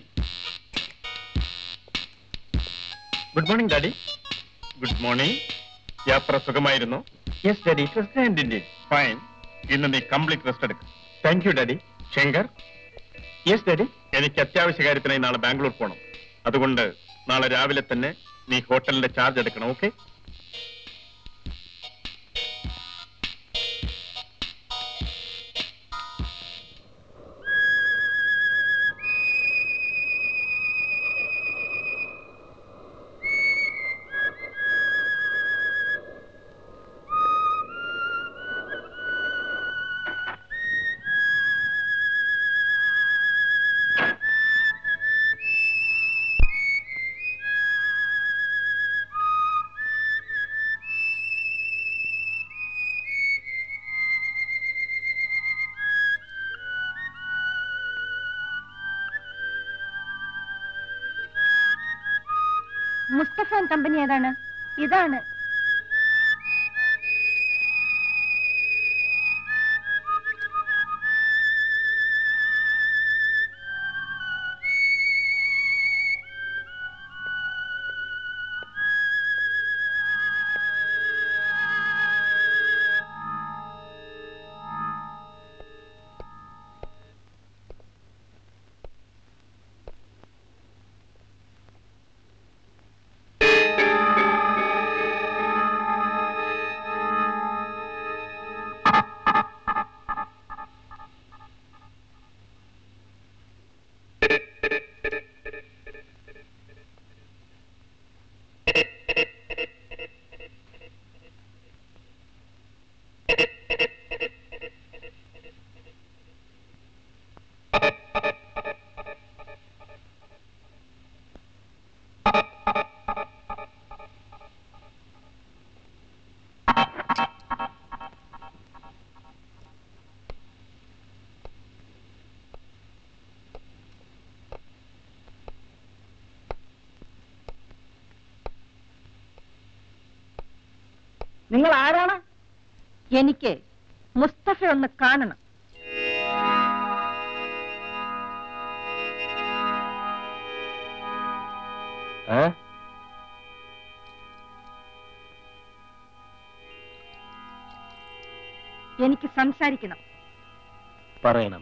good morning daddy good morning യാത്ര സുഖമായിരുന്നു yes daddy it was grand indeed fine ഇന്ന് നീ കംപ്ലീറ്റ് റെസ്റ്റ് എടുക്കും thank you daddy Shankar yes daddy എനിക്ക് അത്യാവശ്യ കാര്യത്തിനായി നാളെ ബാംഗ്ലൂർ പോകണം അതുകൊണ്ട് നാളെ രാവിലെ തന്നെ നീ ഹോട്ടലിന്റെ ചാർജ് എടുക്കണം ഓക്കെ മുസ്തഫ കമ്പനി ഏതാണ് ഇതാണ് നിങ്ങൾ ആരാണ് എനിക്ക് മുസ്തഫ ഒന്ന് കാണണം ഏ എനിക്ക് സംസാരിക്കണം പറയണം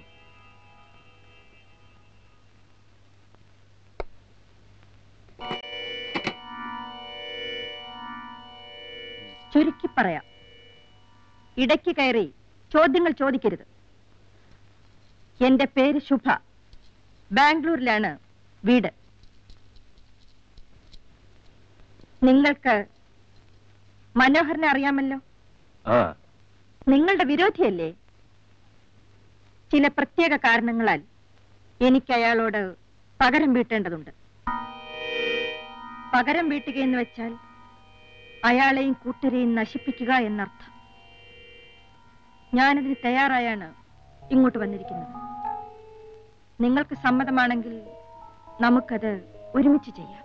ചുരുക്കി പറയാം ഇടയ്ക്ക് കയറി ചോദ്യങ്ങൾ ചോദിക്കരുത് എന്റെ പേര് ശുഭ ബാംഗ്ലൂരിലാണ് വീട് നിങ്ങൾക്ക് മനോഹരനെ അറിയാമല്ലോ ആ നിങ്ങളുടെ വിരോധിയല്ലേ ചില പ്രത്യേക കാരണങ്ങളാൽ എനിക്ക് അയാളോട് പകരം വീട്ടേണ്ടതുണ്ട് പകരം വീട്ടുക എന്ന് വെച്ചാൽ അയാളെയും കൂട്ടരെയും നശിപ്പിക്കുക എന്നർത്ഥം ഞാനതിന് തയ്യാറായാണ് ഇങ്ങോട്ട് വന്നിരിക്കുന്നത് നിങ്ങൾക്ക് സമ്മതമാണെങ്കിൽ നമുക്കത് ഒരുമിച്ച് ചെയ്യാം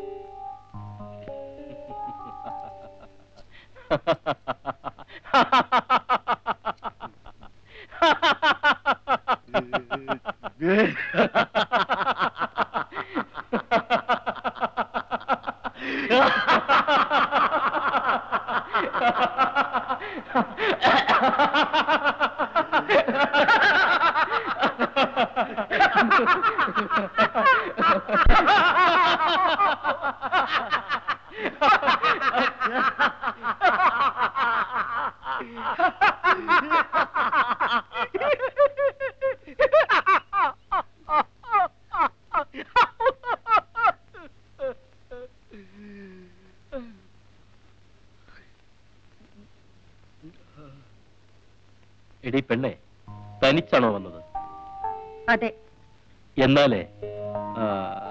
എടി പെണ്ണെ തനിച്ചാണോ വന്നത് അതെ എന്നാലേ ആ,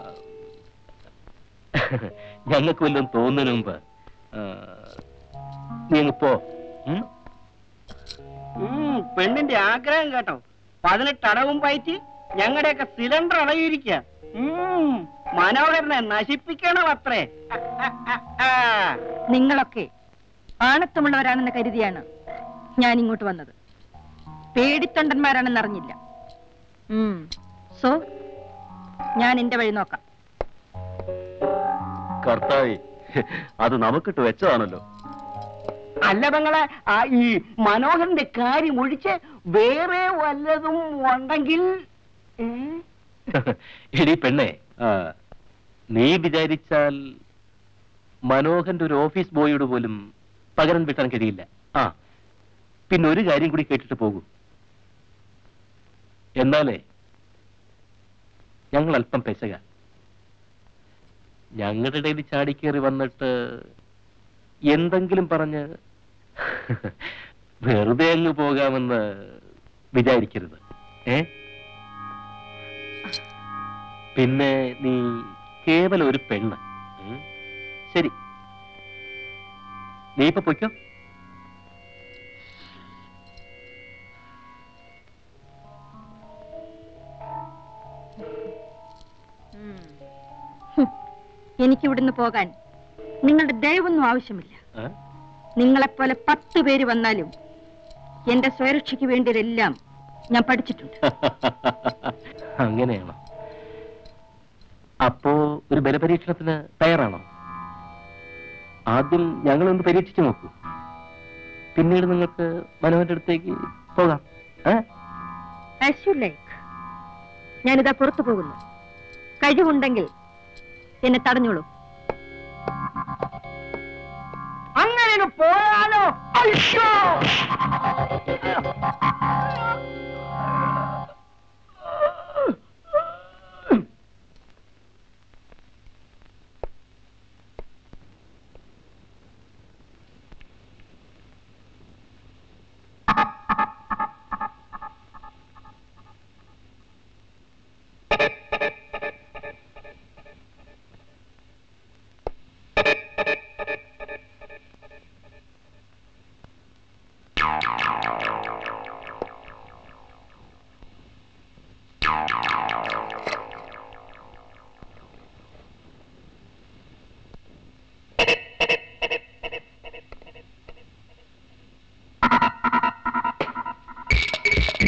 ഞങ്ങൾക്ക് വല്ലതും തോന്നുന്നതിന് മുമ്പ് ആ, നീ അങ്ങ് പോ ഉം? ഉം, പെണ്ണിന്റെ ആഗ്രഹം കേട്ടോ പതിനെട്ട് അടവും പയറ്റി ഞങ്ങളുടെയൊക്കെ സിലിണ്ടർ അടയിരിക്കുക മനോഹരനെ നശിപ്പിക്കണം അത്രേ നിങ്ങളൊക്കെ ആണത്വമുള്ളവരാണെന്ന് കരുതിയാണ് ഞാൻ ഇങ്ങോട്ട് വന്നത് പേടിത്തൊണ്ടന്മാരാണെന്ന് അറിഞ്ഞില്ല ഉം. സോ ഞാൻ എന്റെ വഴി നോക്കാം കർത്താവേ അത് നമുക്കിട്ട് വെച്ചതാണല്ലോ അല്ല പെങ്ങളെ ആ ഈ മനോഹരന്റെ കാര്യം ഒഴിച്ച് വേറെ വല്ലതും ഉണ്ടെങ്കിൽ ഏ? എടി പെണ്ണെ ആ, നീ വിചാരിച്ചാൽ മനോഹന്റെ ഒരു ഓഫീസ് ബോയോട് പോലും പകരം വീട്ടാൻ കഴിയില്ല ആ പിന്നെ ഒരു കാര്യം കൂടി കേട്ടിട്ട് പോകൂ എന്നാലേ ഞങ്ങൾ അല്പം പെശക ഞങ്ങളുടെ ഇടയിൽ ചാടിക്കേറി വന്നിട്ട് എന്തെങ്കിലും പറഞ്ഞ് വെറുതെ അങ്ങ് പോകാമെന്ന് വിചാരിക്കരുത് ഏ പിന്നെ നീ കേവലം ഒരു പെണ്ണ് ഉം. ശരി നീ ഇപ്പൊ പൊയ്ക്കോ ഹും. എനിക്കിവിടുന്ന് പോകാൻ നിങ്ങളുടെ ദയവൊന്നും ആവശ്യമില്ല ആ? നിങ്ങളെപ്പോലെ പത്ത് പേര് വന്നാലും എന്റെ സ്വയരക്ഷയ്ക്ക് വേണ്ടിയതെല്ലാം ഞാൻ പഠിച്ചിട്ടുണ്ട് അങ്ങനെയാണോ അപ്പോ ഒരു ബലപരീക്ഷണത്തിന് തയ്യാറാണോ ആദ്യം ഞങ്ങളൊന്ന് പരീക്ഷിച്ചു നോക്കൂ പിന്നീട് നിങ്ങൾക്ക് മനോഹരന്റെ അടുത്തേക്ക് പോകാം ഏ? As you like. ഞാനിതാ പുറത്തു പോകുന്നു കഴിവുണ്ടെങ്കിൽ എന്നെ തടഞ്ഞോളൂ അങ്ങനെ അങ്ങ് പോയാലോ അയ്യോ ആ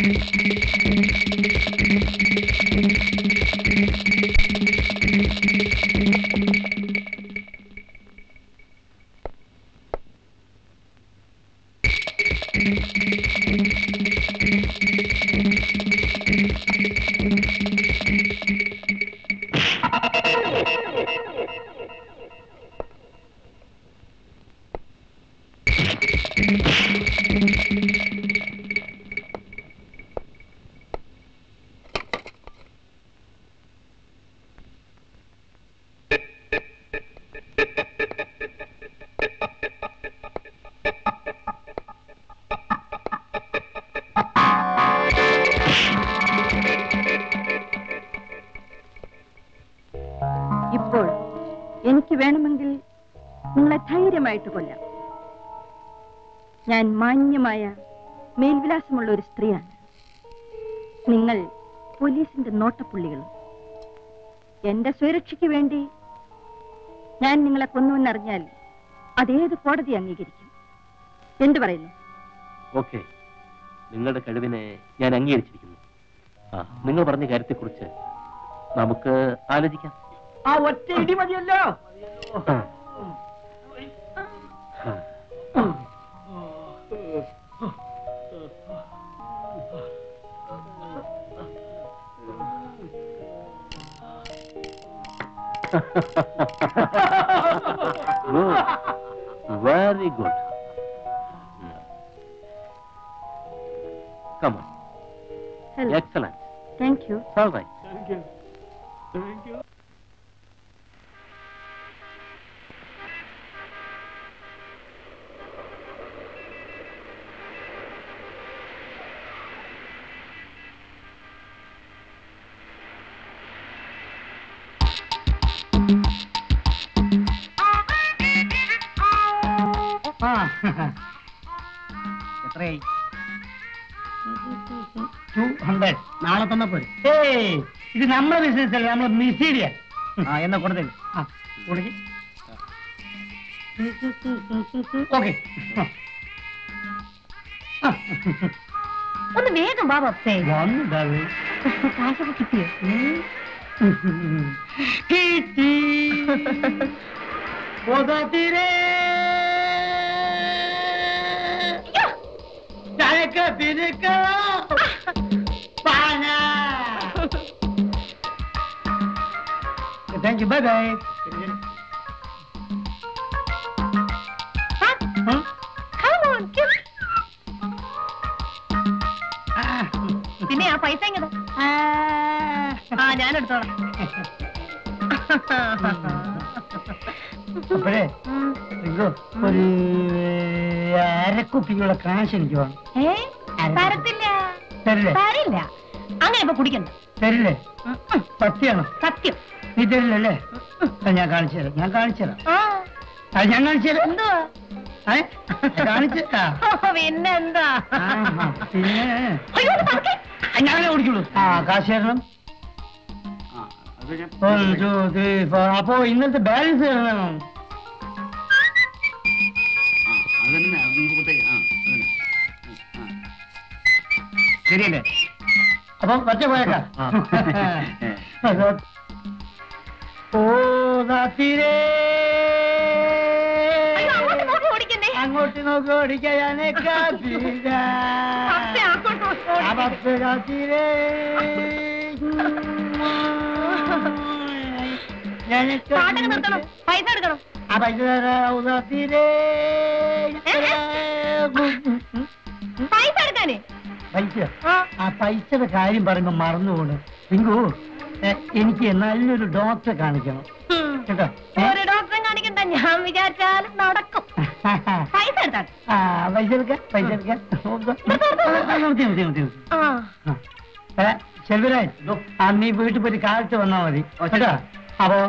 ഇപ്പോൾ എനിക്ക് വേണമെങ്കിൽ നിങ്ങളെ ധൈര്യമായിട്ട് കൊല്ലാം ഞാൻ മാന്യമായ മേൽവിലാസമുള്ള ഒരു സ്ത്രീയാണ് നിങ്ങൾ പോലീസിന്റെ നോട്ടപ്പുള്ളികളും എന്റെ സുരക്ഷയ്ക്ക് വേണ്ടി ഞാൻ നിങ്ങളെ കൊന്നുവെന്നറിഞ്ഞാൽ അതേത് കോടതി അംഗീകരിക്കും എന്തു പറയുന്നു ഓക്കെ നിങ്ങളുടെ കഴിവിനെ ഞാൻ അംഗീകരിച്ചിരിക്കുന്നു ആ നിങ്ങൾ പറഞ്ഞ കാര്യത്തെക്കുറിച്ച് നമുക്ക് ആലോചിക്കാം ആ ഒറ്റ ഇടി മതിയല്ലോ ആ. ആ. good. Very good. Hmm. Come on. Hello. Excellent. Thank you. It's all right. ആ എത്രയായി ടു ഹൺഡ്രഡ് നാളെ തന്നെ പോയി ഏയ് ഇത് നമ്മളെ ബിസിനസ് അല്ല നമ്മളെ മിസീഡിയ ആ എന്നാ കൊടുത്തില്ല ആ കൊടുക്ക് ഓക്കെ ഒന്ന് വേഗം വാ പപ്പേ വന്നതാവേ കാശൊക്കെ കിട്ടിയോ കിട്ടി ബോധത്തിരേ ചരക്ക് പിരുക്ക പാന താങ്ക് യു ബൈ ബൈ പിന്നെ ആ പൈസ എങ്ങനെ ആ ഞാൻ എടുത്തോളാം അപ്പോഴേ ഇത് ഒരു അരക്കുപ്പിക്കുള്ള കാശ് എനിക്ക് വേണം ഏ തരത്തില്ല തരില്ലേ തരില്ല അങ്ങനെ ഇപ്പൊ കുടിക്കണ്ട തരില്ലേ ഉം, ഉം. സത്യമാണോ സത്യം നീ തരില്ലല്ലേ അത് ഞാൻ കാണിച്ചു തരാം ഞാൻ കാണിച്ചു തരാം ആ അത് ഞാൻ കാണിച്ചു തരാം എന്തുവാ ഏ? കാണിച്ചു തരാം പിന്നെന്താ ആഹാ, പിന്നെ അയ്യോ ഒന്ന് പതുക്കെ. ഞാനേ ഓടിക്കുള്ളൂ ആ കാശ് തരണം One, two, three, four. അപ്പോ ഇന്നത്തെ ബാലൻസ് തരണം ശരിയല്ലേ അപ്പൊ പച്ച പോയേക്കാം അതോ. ഓ നാത്തിരേ അയ്യോ, അങ്ങോട്ട് നോക്കി ഓടിക്കണ്ടേ അങ്ങോട്ട് നോക്കി ഓടിക്കാനെ പപ്പേ, അങ്ങോട്ട് നോക്കി ഓടിക്കണ്ടേ. അപ്പത്ത് രാത്രിരേ പാട്ടൊക്കെ നിർത്തണം പൈസ എടുക്കണം ആ പൈസ തരാവുന്നതിരേ പൈസ എടുക്കാനേ പൈസ ആ ആ പൈസയുടെ കാര്യം പറയുമ്പോ മറന്നുപോണ് പിങ്കു ഏ, എനിക്ക് നല്ലൊരു ഡോക്ടറെ കാണിക്കണം ഉം. കേട്ടോ ഏ? ഒരു ഡോക്ടറെ കാണിക്കണ്ട ഞാൻ വിചാരിച്ചാലും നടക്കും പൈസ എടുത്താൽ ആ പൈസ എടുക്കാം പൈസ എടുക്കാം നിർത്തി നിർത്തി നിർത്തി നിർത്തി ആ ശെൽവരാജ് ആ നീ വീട്ടിൽ പോയിട്ട് കാലത്ത് വന്നാ മതി കേട്ടോ അപ്പോ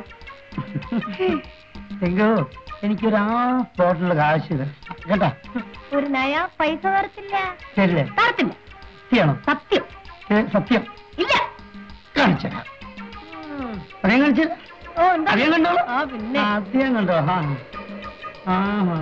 പിങ്കു എനിക്കൊരു ആ ബോട്ടിലുള്ള കാശ് തരാം. കേട്ടോ ഒരു നയ പൈസ തരത്തില്ല ശരിയല്ലേ തരത്തില്ല സത്യമാണോ സത്യം ഏ, സത്യം ഇല്ല കാണിച്ചേക്കാം അതേ കാണിച്ചു ഓ എന്താ അതേ കണ്ടോളൂ ആ പിന്നെ ആദ്യം കണ്ടോ ആ ആ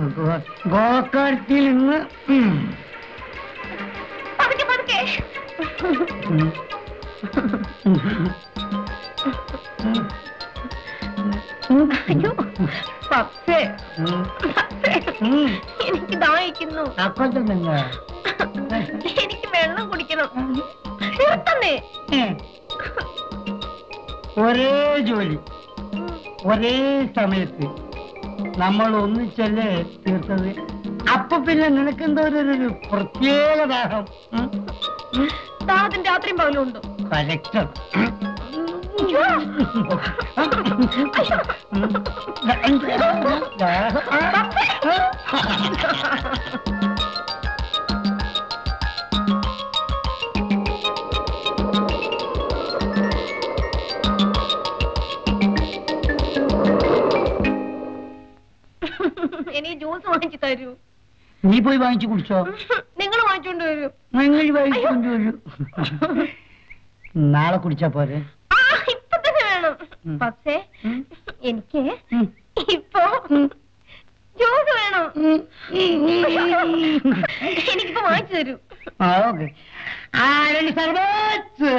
ഗോക്കാട്ടിൽ നിന്ന് ഉം. പതുക്കെ പതുക്കെ അയ്യോ പപ്പേ പപ്പേ എനിക്ക് ദാഹിക്കുന്നു അക്കോട്ടം തന്നെ എനിക്ക് വെള്ളം കുടിക്കണം നിർത്തന്നേ ഒരേ ജോലി ഒരേ സമയത്ത് നമ്മൾ ഒന്നിച്ചല്ലേ തീർത്തത് അപ്പൊ പിന്നെ നിനക്കെന്തോ ഒരു ഒരു പ്രത്യേക ദാഹം ദാഹത്തിന് രാത്രിയും പകലും ഉണ്ടോ കലക്ടർ അയ്യോ. എനിക്ക് ജ്യൂസ് വാങ്ങിച്ചു തരൂ നീ പോയി വാങ്ങിച്ചു കുടിച്ചോ നിങ്ങൾ വാങ്ങിച്ചോണ്ട് വരൂ നിങ്ങൾ വാങ്ങിച്ചു വരൂ നാളെ കുടിച്ചാ പോരെ ആ ഇപ്പൊ തന്നെ വേണം ഉം. പക്ഷേ ഉം. എനിക്ക് ഉം. ഇപ്പൊ ജ്യൂസ് വേണം എനിക്കിപ്പോ വാങ്ങിച്ചു തരൂ ആ ഓക്കെ ആരടി സർബത്ത്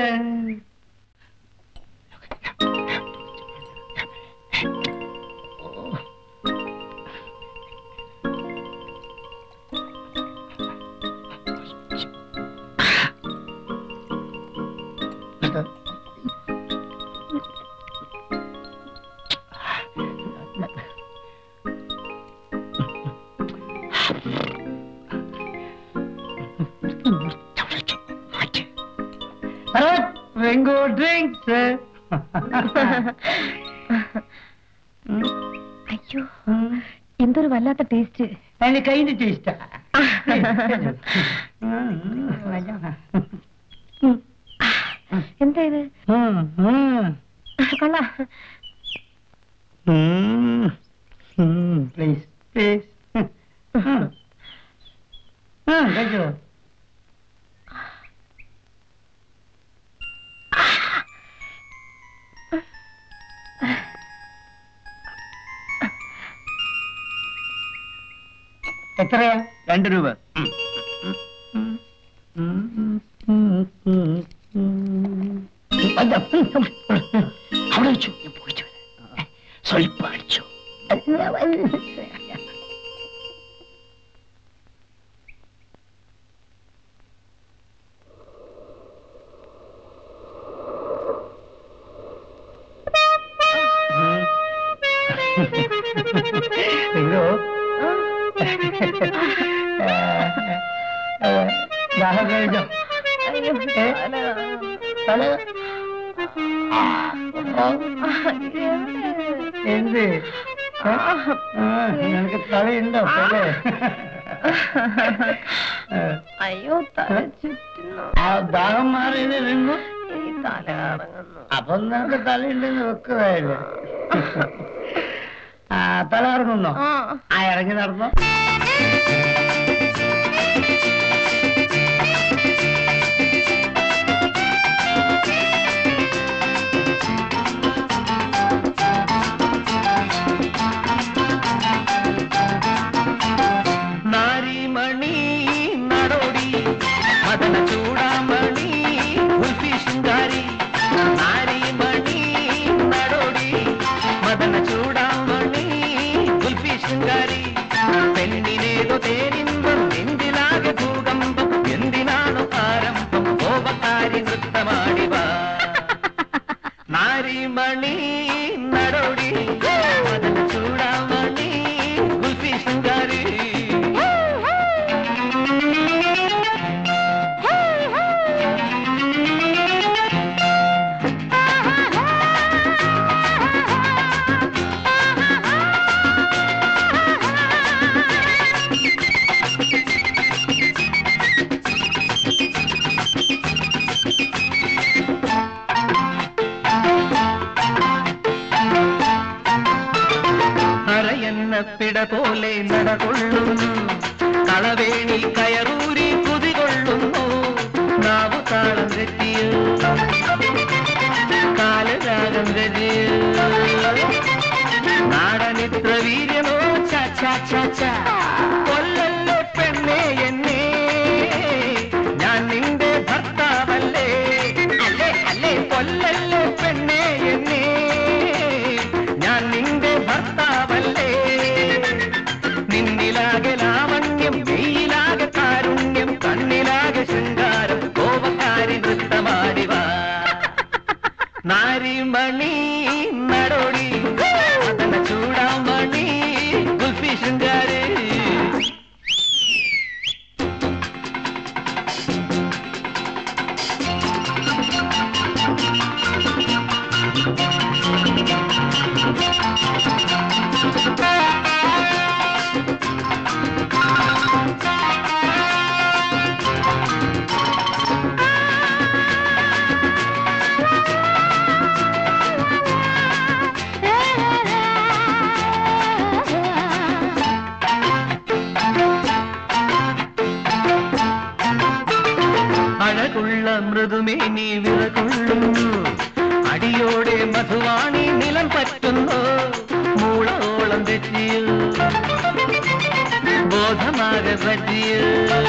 വെങ്കോ ഡ്രിങ്ക്സ് അയ്യോ എന്തൊരു വല്ലാത്ത ടേസ്റ്റ് അതിന്റെ കൈന്റെ ടേസ്റ്റാ എന്താ ഇത് കൊള്ള പ്ലീസ് പ്ലീസ് കഴിച്ചോ എത്രയാ രണ്ട് രൂപ അല്ല, അവിടെ വെച്ചു ഞാൻ പോയിച്ചു വരാം. സ്വല്പം അടിച്ചു എന്തോ ദാഹം കഴിഞ്ഞോ ഏ? തല ആ, ആ. എന്ത് ഏ? ആ, നിനക്ക് തലയുണ്ടോ തല ഏ. അയ്യോ തല ചുറ്റുന്നു ആ ദാഹം മാറിയത് രംഗു ഈ തല കറങ്ങുന്നു അപ്പൊ നിനക്ക് തലയുണ്ടെന്ന് വെക്കുകയല്ലേ ആ തല ഇറങ്ങുന്നോ ആ ആ ഇറങ്ങി നടന്നോ നാരിമണി നടോടി മദന ചൂടാമണി ഉൽഫി ശൃംഗാരി നാരിമണി നടോടി മദന ചൂടാമണി ഉൽഫി ശൃംഗാരി പെണ്ണിനേതോ തേനിമ്പം നെഞ്ചിലാകെ ഭൂകമ്പം എന്തിനാണു ആരംഭം കോപക്കാരി നൃത്തമാടിവാ നാരിമണി നടോടി മദന ചൂടാമണി ഉൽഫി ശൃംഗാരി അഴകുള്ള മൃദുമേനി വിറകൊള്ളുന്നു അടിയോടെ മധുവാണി നിലം പറ്റുന്നു മൂളോളം തെറ്റിയോ ബോധമാകെ പറ്റിയോ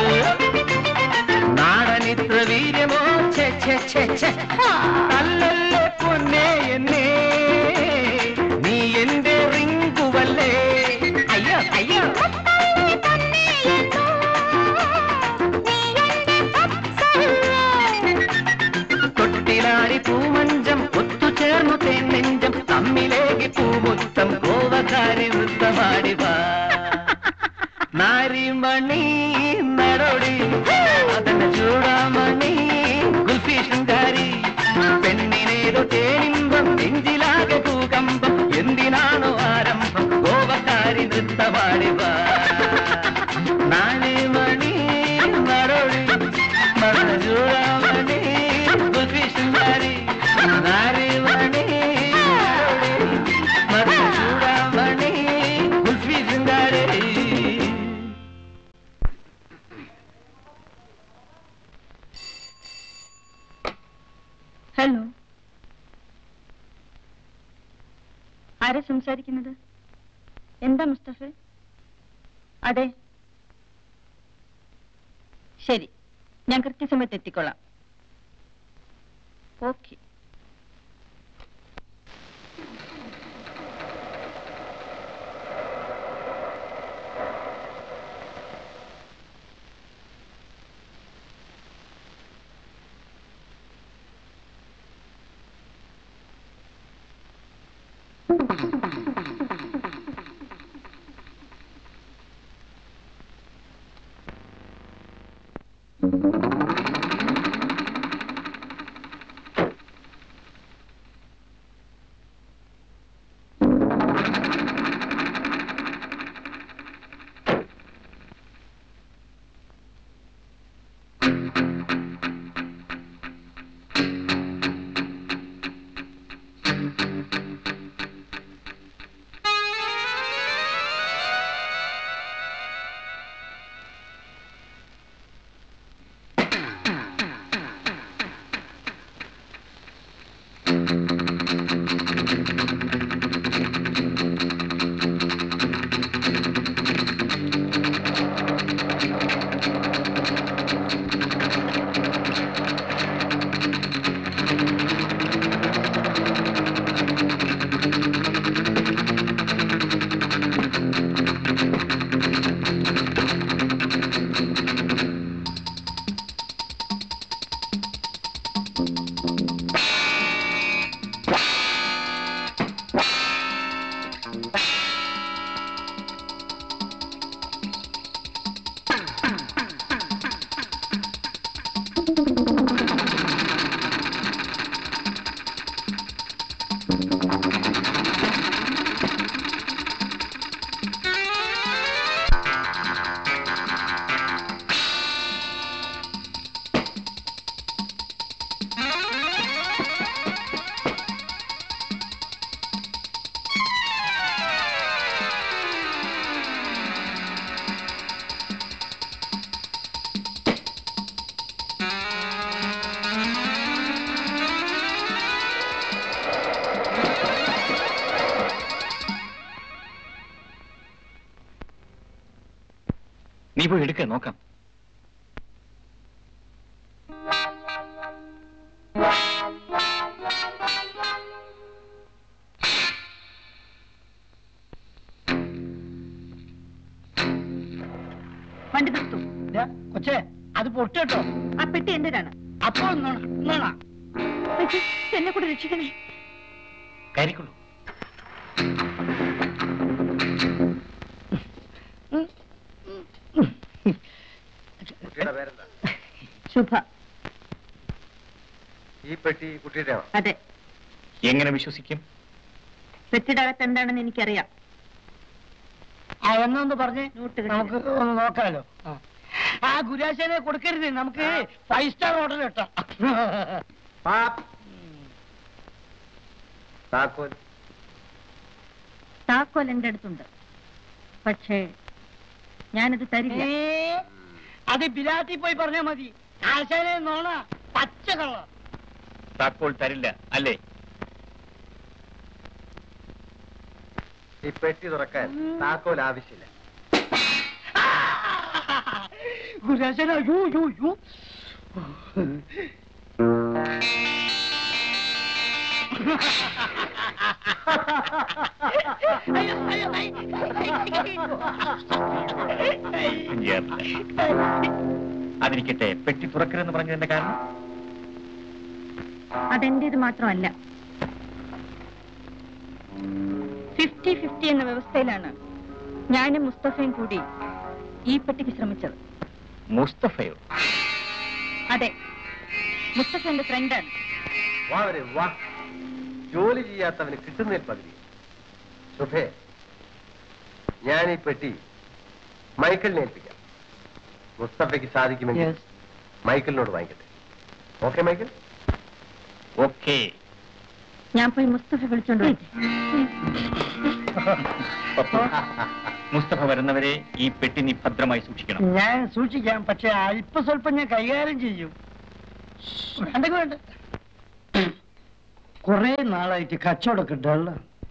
നാടനിത്ര വീര്യമോ ഛെ, ഛെ, ഛെ, ഛെ. അല്ലല്ലേ പൊന്നേ എന്നെ നീ എന്റെ റിങ്കുവല്ലേ അയ്യോ അയ്യോ തൊട്ടിലാടി പൂമഞ്ചം ഒത്തുചേർന്നു തേനെഞ്ചം തമ്മിലേകി പൂമുത്തം കോവക്കാരി വൃത്തമാടി വാ നാരിമണി നടോടി അതന്റെ ചൂടാമണി ഗുൽഫി ശൃംഗാരി പെണ്ണിനേതോ തേനിമ്പം നെഞ്ചിലാകെ ഭൂകമ്പം എന്തിനാണോ ആരംഭം കോവക്കാരി നൃത്തമാടി വാ നാരിമണി നടോടി മറന്ന ചൂടാമണി ഗുൽഫി ശൃംഗാരി നാരിമണി നടോടി മറന്ന ചൂടാമണി ഗുൽഫി ശൃംഗാരി ഹലോ ആരാ സംസാരിക്കുന്നത് എന്താ മുസ്തഫ അതെ ശരി ഞാൻ കൃത്യസമയത്ത് എത്തിക്കൊള്ളാം ഓക്കെ നീ പോയി എടുക്ക നോക്കാം വണ്ടി നിർത്തൂ ദാ, കൊച്ചേ അത് പൊട്ടോ ആ പെട്ടി എന്തിനാണ് അപ്പോൾ നോണ നോണ അയ്യോ, എന്നെ കൂടെ രക്ഷിക്കണേ കയറിക്കൊള്ളൂ കുട്ടിയുടെ പേരെന്താ ശുഭ ഈ പെട്ടി കുട്ടിയുടെയാണോ അതെ എങ്ങനെ വിശ്വസിക്കും പെട്ടിയുടെ അകത്ത് എന്താണെന്ന് എനിക്കറിയാം ആ എന്നൊന്ന് പറഞ്ഞ് നോട്ട് കിട്ടില്ല. നമുക്ക് ഒന്ന് നോക്കാലോ ആ. ആ ഗുരാശനെ കൊടുക്കരുത് നമുക്ക് ഫൈവ് സ്റ്റാർ ഹോട്ടൽ കിട്ടാം പാപ്പ്. താക്കോൽ താക്കോൽ എന്റെ അടുത്തുണ്ട് പക്ഷേ ഞാനത് തരില്ല ഏ, അത് ബിലാത്തി പോയി പറഞ്ഞാ മതി ആശാനെ നോണ പച്ച കള്ളം താക്കോൽ തരില്ല അല്ലേ ഈ പെട്ടി തുറക്കാൻ താക്കോൽ ആവശ്യമില്ല ഗുരുശാന യു യു യു അയ്യോ, അയ്യോ, അതിരിക്കട്ടെ പെട്ടി തുറക്കരുതെന്ന് പറഞ്ഞതിന്റെ കാരണം അതെന്റേത് മാത്രമല്ല ഫിഫ്റ്റി ഫിഫ്റ്റി എന്ന വ്യവസ്ഥയിലാണ് ഞാനും മുസ്തഫയും കൂടി ഈ പെട്ടിക്ക് ശ്രമിച്ചത് മുസ്തഫയോ അതെ മുസ്തഫ എന്റെ ഫ്രണ്ടാണ് വാ വരെ വാ ജോലി ചെയ്യാത്തവന് കിട്ടുന്നതിൽ പകുതി ശുഭേ ഞാൻ ഈ പെട്ടി മൈക്കിളിനെ ഏൽപ്പിക്കാം മുസ്തഫയ്ക്ക് സാധിക്കുമെങ്കിൽ Yes. മൈക്കിളിനോട് വാങ്ങിക്കട്ടെ ഓക്കെ മൈക്കിൾ ഓക്കേ ഞാൻ പോയി മുസ്തഫ വിളിച്ചോണ്ട് വരട്ടെ മുസ്തഫ വരുന്നവരെ ഈ പെട്ടി നീ ഭദ്രമായി സൂക്ഷിക്കണം ഞാൻ സൂക്ഷിക്കാം പക്ഷെ അല്പസ്വല്പം ഞാൻ കൈകാര്യം ചെയ്യും വേണ്ട വേണ്ട കുറെ നാളായിട്ട് കച്ചവടമൊക്കെ ഡള്ള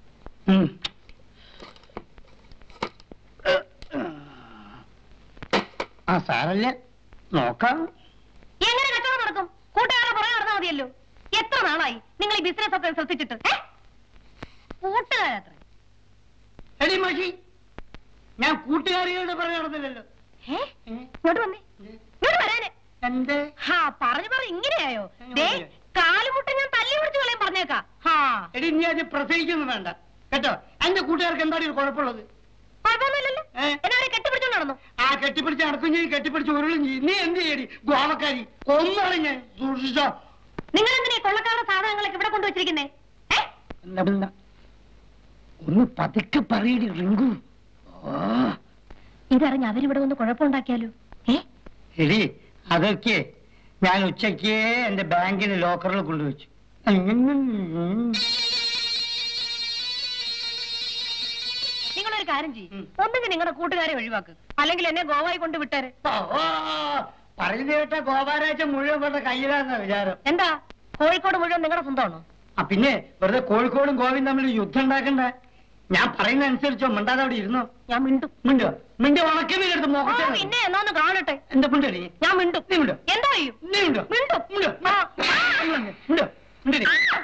ആ സാറല്ലേ നോക്കാം എങ്ങനെ കച്ചവടം നടക്കും കൂട്ടുകാരുടെ പുറകെ നടന്നാൽ മതിയല്ലോ എത്ര നാളായി നിങ്ങൾ ഈ ബിസിനസ് ഒക്കെ ശ്രദ്ധിച്ചിട്ട് ഏ? കൂട്ടുകാരത്ര എടി മഷി ഞാൻ കൂട്ടുകാരികളുടെ പുറകെ നടന്നില്ലല്ലോ ഏ? ഇങ്ങോട്ട് വന്നേ ഇങ്ങോട്ട് വരാന് എന്റെ ഹാ പറഞ്ഞു പറഞ്ഞു ഇങ്ങനെയായോ ദേ കാലുമുട്ട ഞാൻ തല്ലി പിടിച്ചു കളയും പറഞ്ഞേക്കാം ഹാ എടി നീ അത് പ്രസവിക്കുന്നു വേണ്ട കേട്ടോ എന്റെ കൂട്ടുകാർക്ക് എന്താണ് ഒരു കുഴപ്പമുള്ളത് കുഴപ്പമൊന്നുമില്ലല്ലോ ഏ? എന്നെ അവരെ കെട്ടിപ്പിടിച്ചോണ്ട് നടന്നു ആ കെട്ടിപ്പിടിച്ച് നടക്കും ചെയ്യും കെട്ടിപ്പിടിച്ച് ഉരുളും ചെയ്യും നീ എന്ത് ചെയ്യടി ഗോവക്കാരി കൊന്നാണ് ഞാൻ സൂക്ഷിച്ചോ നിങ്ങൾ എന്തിനാ ഈ കൊള്ളക്കാരുടെ സാധനങ്ങളൊക്കെ ഇവിടെ കൊണ്ടുവച്ചിരിക്കുന്നേ ഏ? എന്താ പിന്നെ? ഒന്ന് പതുക്കെ പറയടി റിങ്കു ഓ, ഇതറിഞ്ഞ് അവരിവിടെ വന്ന് കുഴപ്പമുണ്ടാക്കിയാലോ ഏ എടി അതൊക്കെ ഞാൻ ഉച്ചയ്ക്ക് എന്റെ ബാങ്കിന് ലോക്കറിൽ കൊണ്ടുവച്ചു നിങ്ങളൊരു കാര്യം ചെയ്യും ഒന്നെങ്കിൽ നിങ്ങളുടെ കൂട്ടുകാരെ ഒഴിവാക്ക് അല്ലെങ്കിൽ എന്നെ ഗോവായി കൊണ്ട് വിട്ടേരെ പറയുന്ന കേട്ട ഗോപാരാഴ്ച മുഴുവൻ പറഞ്ഞ കയ്യിലാന്ന വിചാരം എന്താ കോഴിക്കോട് മുഴുവൻ നിങ്ങളുടെ സ്വന്തമാണോ ആ പിന്നെ വെറുതെ കോഴിക്കോടും ഗോവയും തമ്മിൽ യുദ്ധം ഉണ്ടാക്കണ്ട ഞാൻ പറയുന്ന അനുസരിച്ചോ മിണ്ടാതെ അവിടെ ഇരുന്നോ ഞാൻ മിണ്ടും മിണ്ടോ മിണ്ടി ഉണക്കുന്നതിനെടുത്ത് ആ, നോക്കട്ടെ പിന്നെ എന്നാന്ന് കാണട്ടെ എന്താ മിണ്ടടി ഞാൻ മിണ്ടും നീ മിണ്ടോ എന്താ ചെയ്യും നീ മിണ്ടോ മിണ്ടും മിണ്ടോ ആ. മിണ്ടോ മിണ്ടടി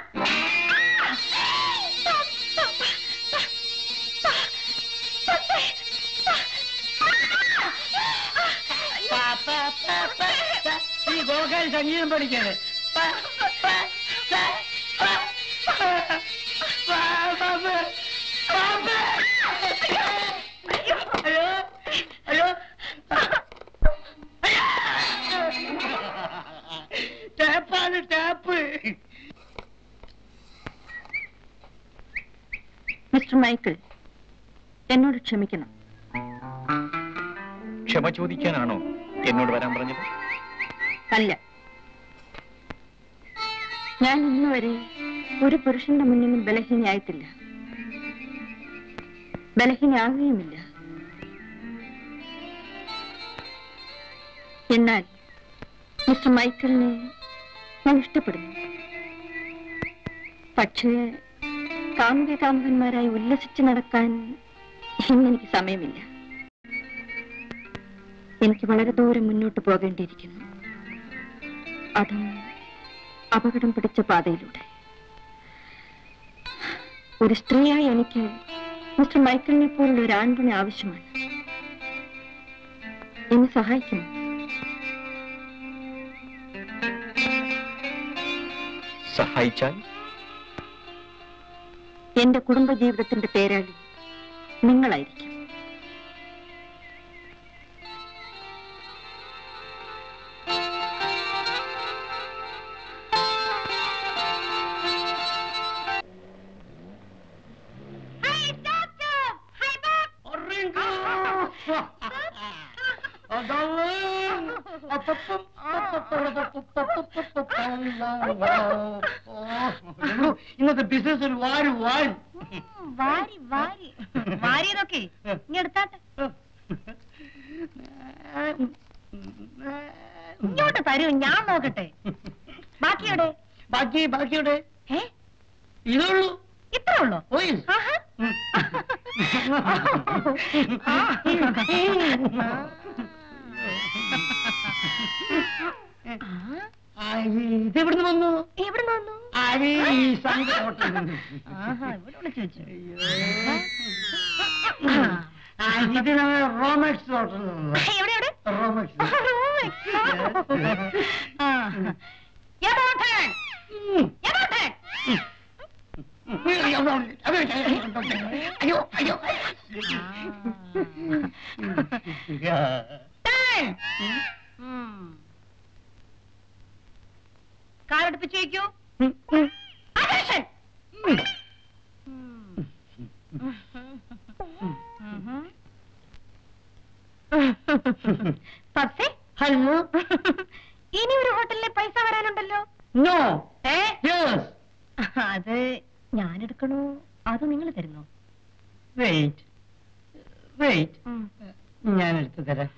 പാ, പാ, പാ, പാ, പാ. ഈ ഗോകാരി സംഗീതം പഠിക്കാണ് പാ, പാ, പാ, പാ, പാ, പാ, പാ, പാ, പാ, പാ. അയ്യോ അയ്യോ ടാപ്പാണ് ടാപ്പ് മിസ്റ്റർ മൈക്കിൾ എന്നോട് ക്ഷമിക്കണം ക്ഷമ ചോദിക്കാനാണോ എന്നോട് വരാൻ പറഞ്ഞത് അല്ല ഞാൻ ഇന്ന് വരെ ഒരു പുരുഷന്റെ മുന്നിലും ബലഹീനയായിട്ടില്ല ബലഹീനാകുകയുമില്ല എന്നാൽ മിസ്റ്റർ മൈക്കിളിനെ ഞാൻ ഇഷ്ടപ്പെടുന്നു പക്ഷേ കാമുക കാമുകന്മാരായി ഉല്ലസിച്ച് നടക്കാൻ ഇന്നെനിക്ക് സമയമില്ല എനിക്ക് വളരെ ദൂരം മുന്നോട്ട് പോകേണ്ടിയിരിക്കുന്നു അതും അപകടം പിടിച്ച പാതയിലൂടെ ഒരു സ്ത്രീയായി എനിക്ക് മിസ്റ്റർ മൈക്കിളിനെ പോലുള്ള ഒരു ആൺപണി ആവശ്യമാണ് എന്നെ സഹായിക്കുന്നു സഹായിച്ചാൽ എന്റെ കുടുംബജീവിതത്തിന്റെ പേരാളി നിങ്ങളായിരിക്കും ഇന്നത്തെ ബിസിനസ് ഒരു വാരി വാരി വാരി വാരി വാരിയതൊക്കെ ഇനി എടുത്താട്ടെ ഇങ്ങോട്ട് തരൂ ഞാൻ നോക്കട്ടെ ബാക്കിയോടെ ബാക്കി ബാക്കിയുടെ ഏ ഇതുള്ളൂ ഇത്രേ ഉള്ളോ ഓയ് ആഹാ. ആ, ഇതെവിടുന്ന് വന്നു എവിടുന്ന് വന്നു ആര് ഈ സംഘ ഹോട്ടലിൽ നിന്ന്. ആഹാ ഇവിടെ വിളിച്ചു വെച്ചു ആ, ഇത് നമ്മൾ റോമക്സ് ഹോട്ടലിൽ നിന്ന് എവിടെ എവിടെ റോമക്സ് ആ. About it. About it. അയ്യോ അയ്യോ Time. കാലെടുപ്പിച്ച് വയ്ക്കൂ Attention. പപ്സേ ഹലോ ഇനി ഒരു ഹോട്ടലിലെ പൈസ വരാനുണ്ടല്ലോ നോ ഏ യെസ് അത് ഞാൻ എടുക്കണോ അത് നിങ്ങൾ തരുന്നോ വെയിറ്റ് വെയിറ്റ് ഉം. ഞാൻ എടുത്തു തരാം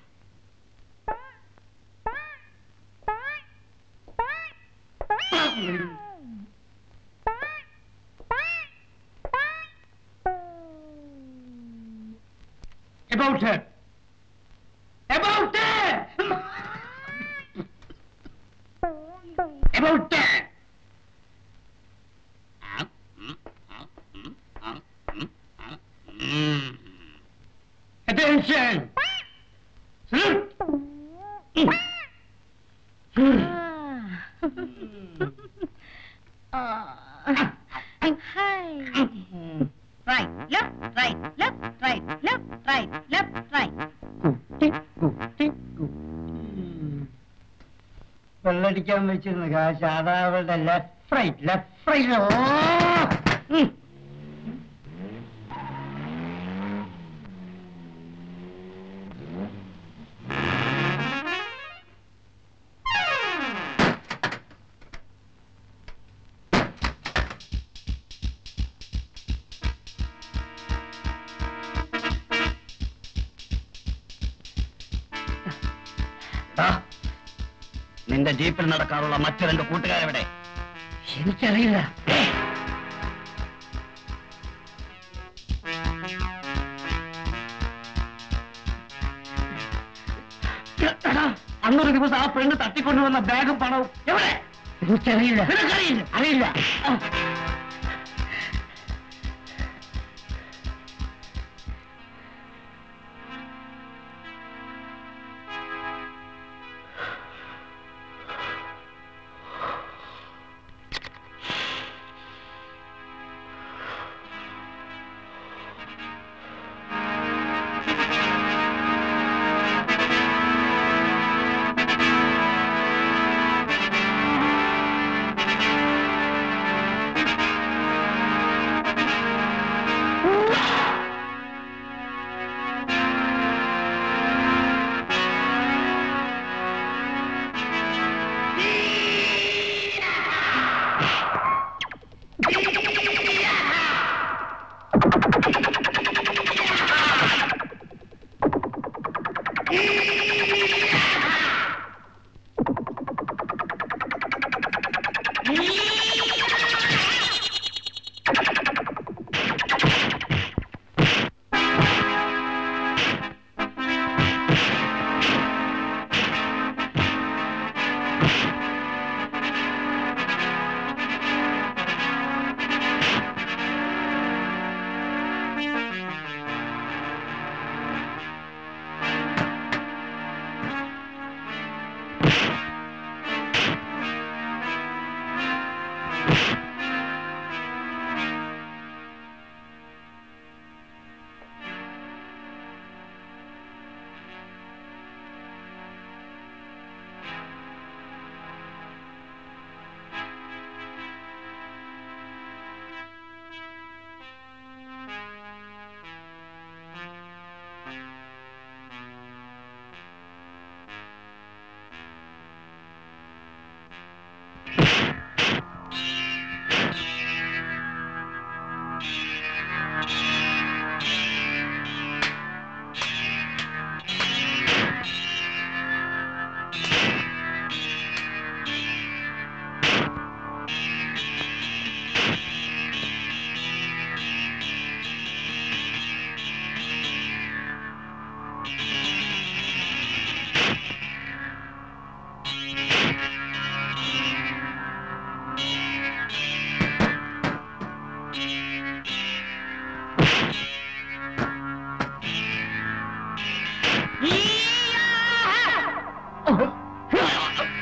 About her. About her. About her. Attention. Salute. Right, left, right, left, right, left, right, left, right. വെള്ളടിക്കാൻ വെച്ചിരുന്ന കാശ് അതാ അവളുടെ ലെഫ്റ്റ് റൈറ്റ് ലെഫ്റ്റ് റൈറ്റ് ഓ ഉം. നിന്റെ ജീപ്പിൽ നടക്കാറുള്ള മറ്റു രണ്ട് കൂട്ടുകാരെവിടെ എനിക്കറിയില്ല എടാ, അന്നൊരു ദിവസം ആ പെണ്ണ് തട്ടിക്കൊണ്ടുവന്ന ബാഗും പണവും എവിടെ എനിക്കറിയില്ല നിനക്കറിയില്ല അറിയില്ല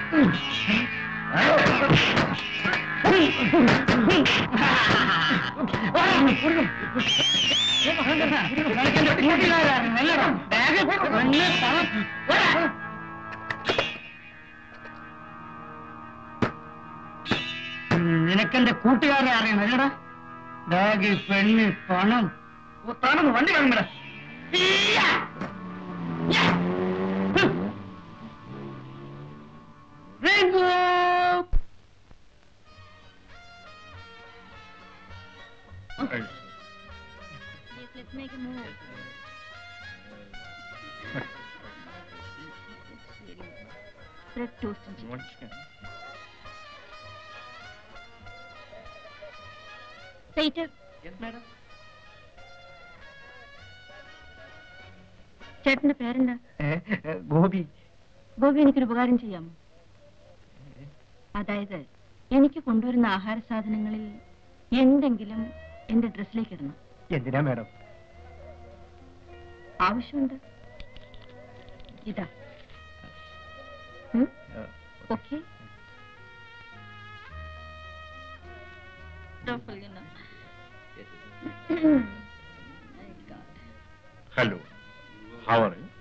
നിനക്കെന്റെ കൂട്ടുകാരെ അറിയണം അല്ലടാ ബാഗ് പെണ്ണ് പണം ഓ, താനൊന്ന് വണ്ടി വാങ്ങടാ Let's make a move. Bread toast and chicken. Waiter. ചേട്ടന്റെ പേരെന്താ ഗോപി ഗോപി എനിക്കൊരു ഉപകാരം ചെയ്യാമോ അതായത് എനിക്ക് കൊണ്ടുവരുന്ന ആഹാര സാധനങ്ങളിൽ എന്തെങ്കിലും എന്റെ ഡ്രസ്സിലേക്ക് ഇടണം എന്തിനാ മാഡം ആവശ്യമുണ്ട് ഇതാ okay Hello. How are you?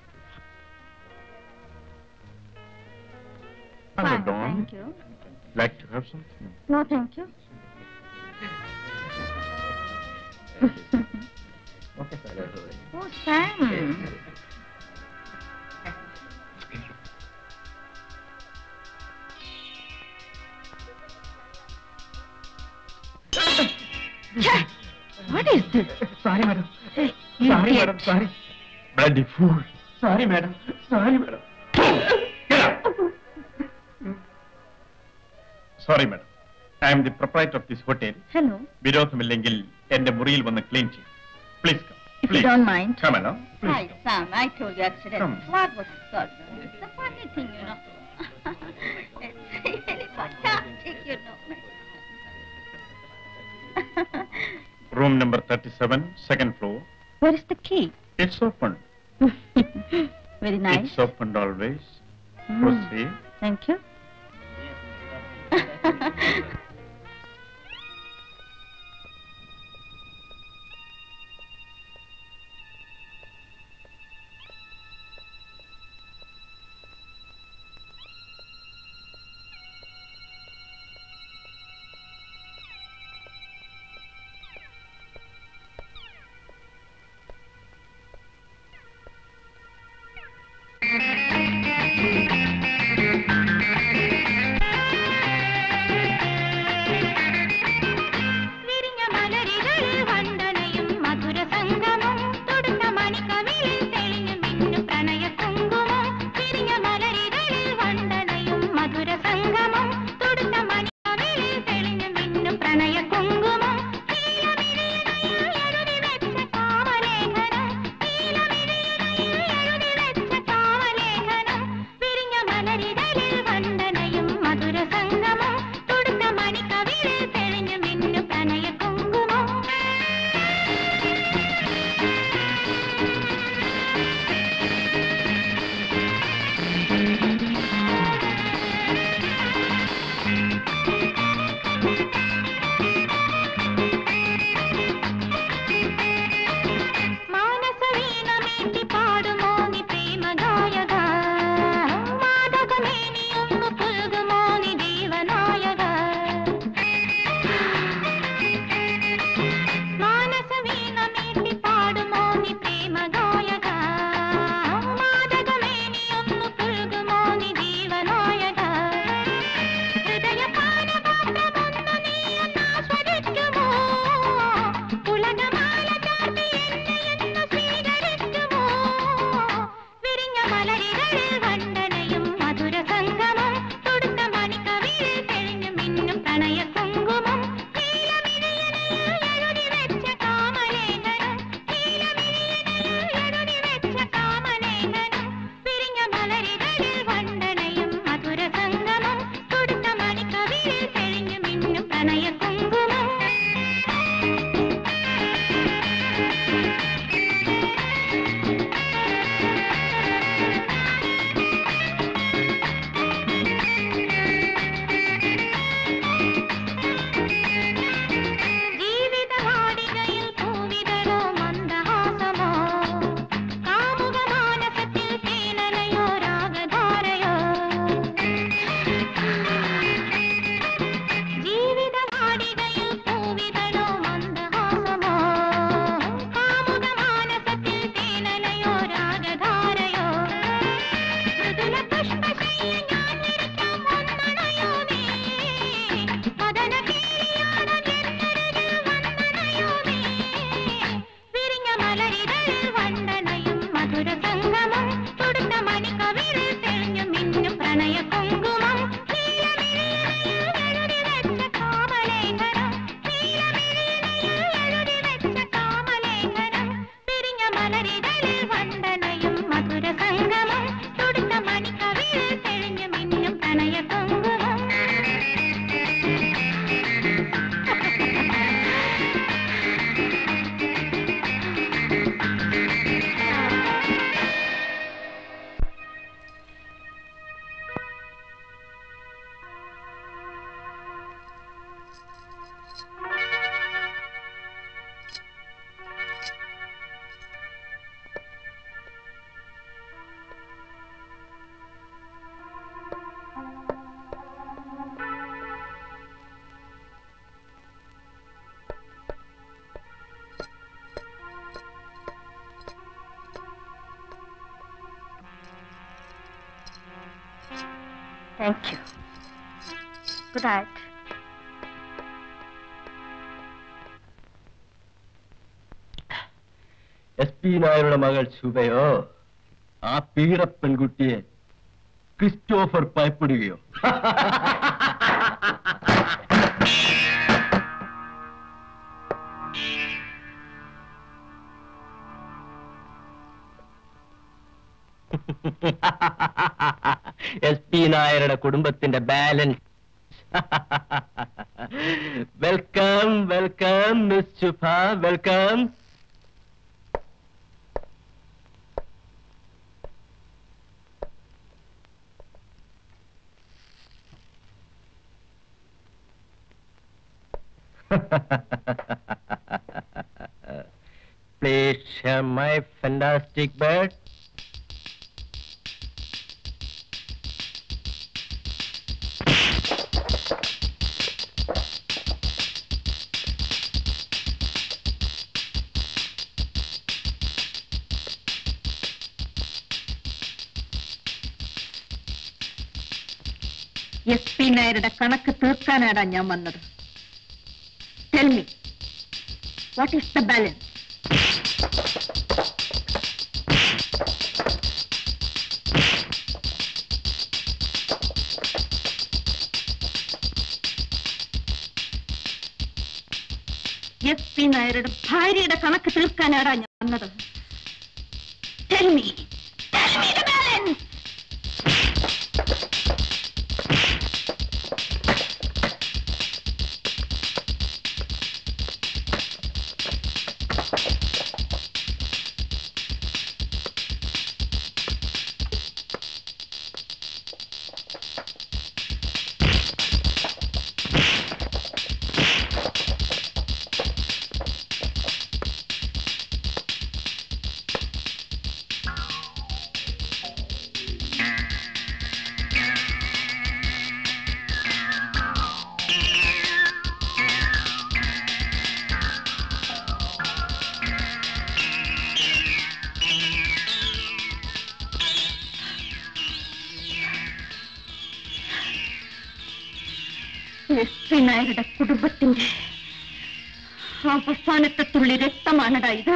Hello, Dawn. Thank you Like to have something? No thank you ഓ Sam What is this? Sorry madam Hey, sorry idiot. Madam sorry Bloody fool. Sorry madam sorry madam Sorry, madam. I am the proprietor of this hotel. Hello. വിരോധമില്ലെങ്കിൽ എന്റെ മുറിയിൽ വന്ന് clean ചെയ്യും please If you don't mind. Come along. Hi, Sam. I told you accident. Come. What was that? It's a funny thing, you know. it's really fantastic, you know. Room number 37, second floor. Where is the key? It's open. Very nice. It's opened always. Mm. Proceed. Thank you. വിരിഞ്ഞ മലരികളിൽ വണ്ടനയും മധുര സംഗമം തൊടുന്ന മണിക്കവിളിൽ തെളിഞ്ഞു മിന്നു പ്രണയ കുങ്കുമം വിരിഞ്ഞ മലരികളിൽ വണ്ടനയും മധുര സംഗമം തൊടുന്ന മണിക്കവിളിൽ തെളിഞ്ഞു മിന്നു പ്രണയ കുങ്കുമം നീലമിഴിയിൽ എഴുതി വെച്ച കാമലേഖനം നീലമിഴിയിൽ എഴുതി വെച്ച കാമലേഖനം വിരിഞ്ഞ മലരികളിൽ വണ്ടനയും മധുര സംഗമം തൊടുന്ന മണിക്കവിളിൽ തെളിഞ്ഞു മിന്നു പ്രണയ കുങ്കുമം മാനസവീണമീട്ടി പാടുമോ നീ പ്രേമഗായക മാതകമേനിയൊന്നു പുൽകുമോ നീ ജീവനായക മാനസവീണമീട്ടി പാടുമോ നീ പ്രേമഗായക മാതകമേനിയൊന്നു പുൽകുമോ നീ ജീവനായക ഹൃദയപാനപാത്രമൊന്നു നീ ഒന്നാസ്വദിക്കുമോ ഉലകമാല ചാർത്തി എന്നെ സ്വീകരിക്കുമോ വിരിഞ്ഞ മലരികളിൽ വണ്ടനയും മധുര സംഗമം തൊടുത്ത മണിക്കവിളിൽ തെളിഞ്ഞു മിന്നും പ്രണയ കുങ്കുമം നീലമിഴിയനയിൽ എഴുതി വെച്ച കാമലേഖനം നീലമിഴിയനയിൽ എഴുതി വെച്ച കാമലേഖനം വിരിഞ്ഞ മലരികളിൽ വണ്ടനയും മധുര സംഗമം തൊടുത്ത മണിക്കവിളിൽ തെളിഞ്ഞു മിന്നും പ്രണയ കുങ്കുമം thank you good night S P നായരുടെ മകൾ ശുഭയോ ആ പീഡ പെൺകുട്ടിയെ ക്രിസ്റ്റോഫർ ഭയപ്പെടുകയോ എസ് പി നായരുടെ കുടുംബത്തിന്റെ balance welcome welcome miss Shubha വെൽക്കം Please share my fantastic bird. S P നായരുടെ കണക്ക് തീർക്കാനാടാ ഞാൻ വന്നത് tell me what is the balance S P നായരുടെ ഭാര്യയുടെ കണക്ക് തീർക്കാനാടാ ഞാൻ വന്നത് tell me tell me the balance S P നായരുടെ കുടുംബത്തിന്റെ അവസാനത്തെ തുള്ളി രക്തമാണടാ ഇത്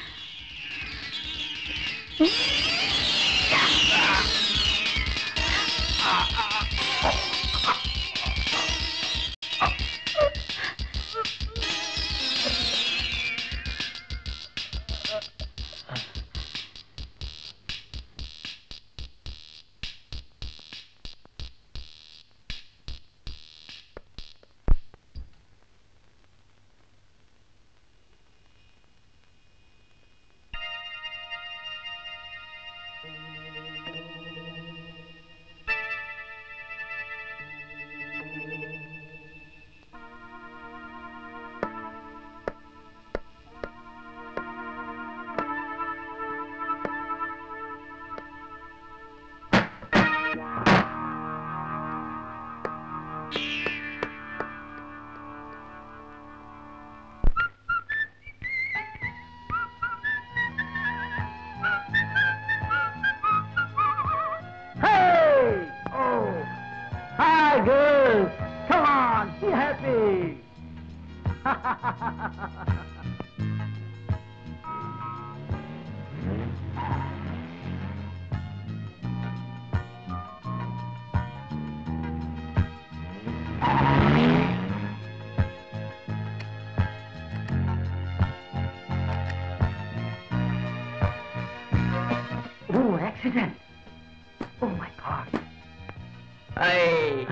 Hey! Oh! Hi, girls! Come on, be happy! oh, accident! Oh my God! Hey.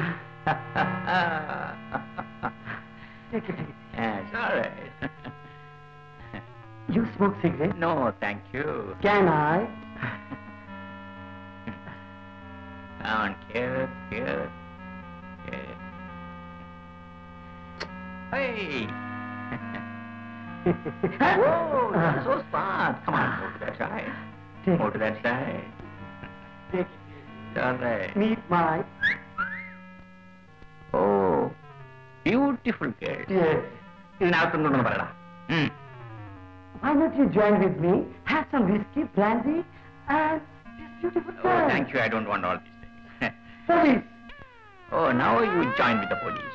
Take it, take it. yes, all right. You smoke cigarette? no, thank you. Can I? Come on, kiss, kiss, kiss. Hey. Whoa, you're so smart. Come on, go to that side. Take Go it. to that side. Take All right. it. Meet my... Oh, beautiful girl. Yes. ഇതിനകത്തുണ്ടോന്ന് പറയടാ ഉം. Why not you join with me, have some whiskey, brandy, and this beautiful Oh, girl? thank you. I don't want all these things. Police! now you join with the police.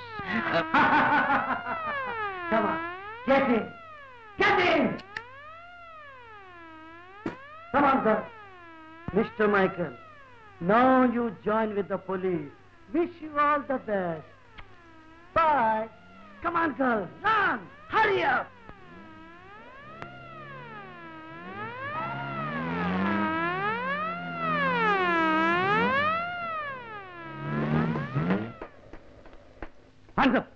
Come on, get in. Get in. Come on, sir. Mr. Michael, now you join with the police. Wish you all the best. Bye. Come on, girl. Run. Hurry up. Hands up.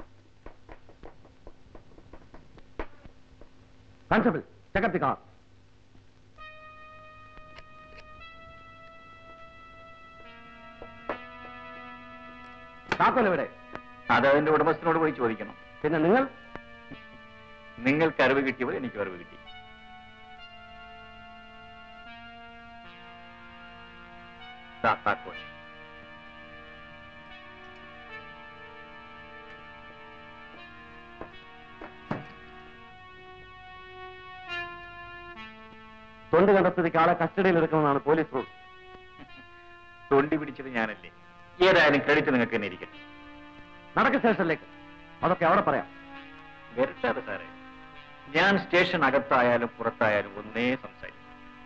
Constable, check up the car. താക്കോൽ എവിടെ അത് അതിന്റെ ഉടമസ്ഥനോട് പോയി ചോദിക്കണം പിന്നെ നിങ്ങൾ നിങ്ങൾക്ക് അറിവ് കിട്ടിയപ്പോൾ എനിക്ക് അറിവ് കിട്ടി ദാ താക്കോൽ തൊണ്ട് കണ്ട സ്ഥിതിക്ക് ആളെ കസ്റ്റഡിയിൽ എടുക്കണമെന്നാണ് പോലീസ് റൂൾ തൊണ്ടി പിടിച്ചത് ഞാനല്ലേ ഏതായാലും ക്രെഡിറ്റ് നിങ്ങൾക്ക് തന്നെ ഇരിക്കട്ടെ നടക്ക് സ്റ്റേഷനിലേക്ക് അതൊക്കെ അവിടെ പറയാം വരട്ടാതെ സാറേ ഞാൻ സ്റ്റേഷൻ അകത്തായാലും പുറത്തായാലും ഒന്നേ സംസാരിക്കും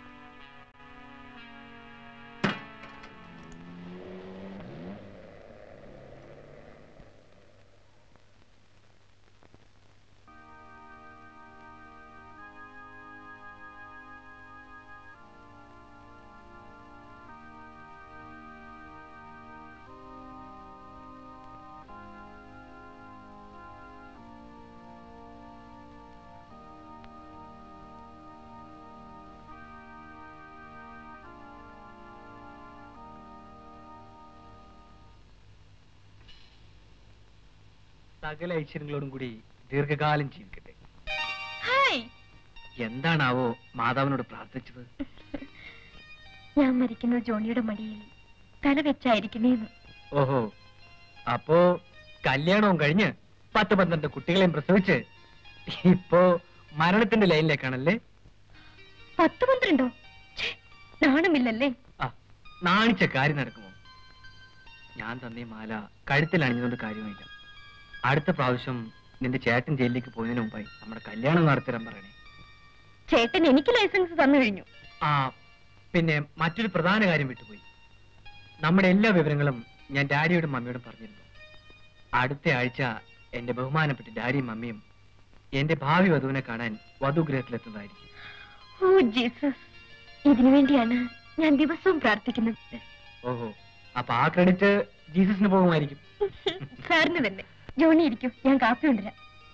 സകല ഐശ്വര്യങ്ങളോടും കൂടി ദീർഘകാലം ജീവിക്കട്ടെ ഹായ് എന്താണാവോ മാതാവിനോട് പ്രാർത്ഥിച്ചത് ഞാൻ മരിക്കുന്ന ജോണിയുടെ മടിയിൽ തല വെച്ചായിരിക്കുന്നേന്ന് ഓഹോ അപ്പോ കല്യാണവും കഴിഞ്ഞ് പത്ത് പന്ത്രണ്ട് കുട്ടികളെയും പ്രസവിച്ച് ഇപ്പോ മരണത്തിന്റെ ലൈനിലേക്കാണല്ലേ പത്ത് പന്ത്രണ്ടോ ഛേ, നാണമില്ലല്ലേ ആ നാണിച്ച കാര്യം നടക്കുമോ ഞാൻ തന്നെ ഈ മാല കഴുത്തിൽ അണിഞ്ഞതുകൊണ്ട് കാര്യമില്ല അടുത്ത പ്രാവശ്യം നിന്റെ ചേട്ടൻ ജയിലിലേക്ക് പോയതിനു മുമ്പായി നമ്മുടെ കല്യാണം നടത്തിരാൻ പറയണേ ചേട്ടൻ എനിക്ക് ലൈസൻസ് തന്നു കഴിഞ്ഞു ആ പിന്നെ മറ്റൊരു പ്രധാന കാര്യം വിട്ടുപോയി നമ്മുടെ എല്ലാ വിവരങ്ങളും ഞാൻ ഡാഡിയോടും മമ്മിയോടും പറഞ്ഞിരുന്നു അടുത്ത ആഴ്ച എന്റെ ബഹുമാനപ്പെട്ട ഡാഡിയും മമ്മിയും എന്റെ ഭാവി വധുവിനെ കാണാൻ വധുഗ്രഹത്തിലെത്തുന്നതായിരിക്കും ഓ ജീസസ് ഇതിനു വേണ്ടിയാണ് ഞാൻ ദിവസവും പ്രാർത്ഥിക്കുന്നത് ഓഹോ അപ്പൊ ആ ക്രെഡിറ്റ് ജീസസിന് പോകുമായിരിക്കും സാറിന് തന്നെ ജോണി ഇരിക്കും ഞാൻ കാപ്പി കൊണ്ടുവരാം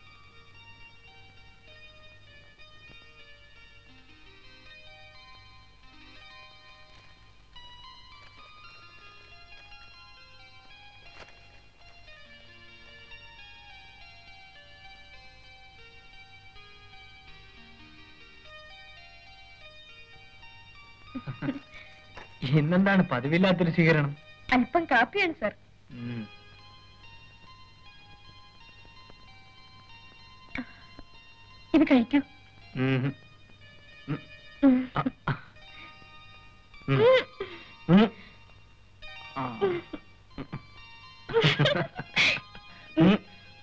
ഇന്നെന്താണ് പതിവില്ലാത്തൊരു സ്വീകരണം അല്പം കാപ്പിയാണ് സാർ ഉം. ഇത് കഴിക്കൂ ഉം. ഉം. ഉം. ആ. ഉം. ഉം. ആ. ഉം.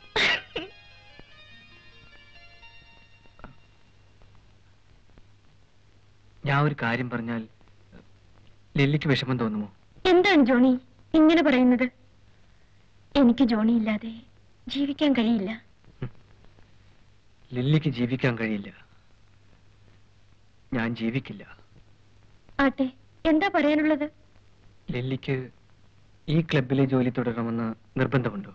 ഞാൻ ഒരു കാര്യം പറഞ്ഞാൽ ലില്ലിക്ക് വിഷമം തോന്നുമോ എന്താണ് ജോണി ഇങ്ങനെ പറയുന്നത് എനിക്ക് ജോണി ഇല്ലാതെ ജീവിക്കാൻ കഴിയില്ല ലില്ലിക്ക് ജീവിക്കാൻ കഴിയില്ല ഞാൻ ജീവിക്കില്ല ആട്ടെ എന്താ പറയാനുള്ളത് ലില്ലിക്ക് ഈ ക്ലബിലെ ജോലി തുടരണമെന്ന് നിർബന്ധമുണ്ടോ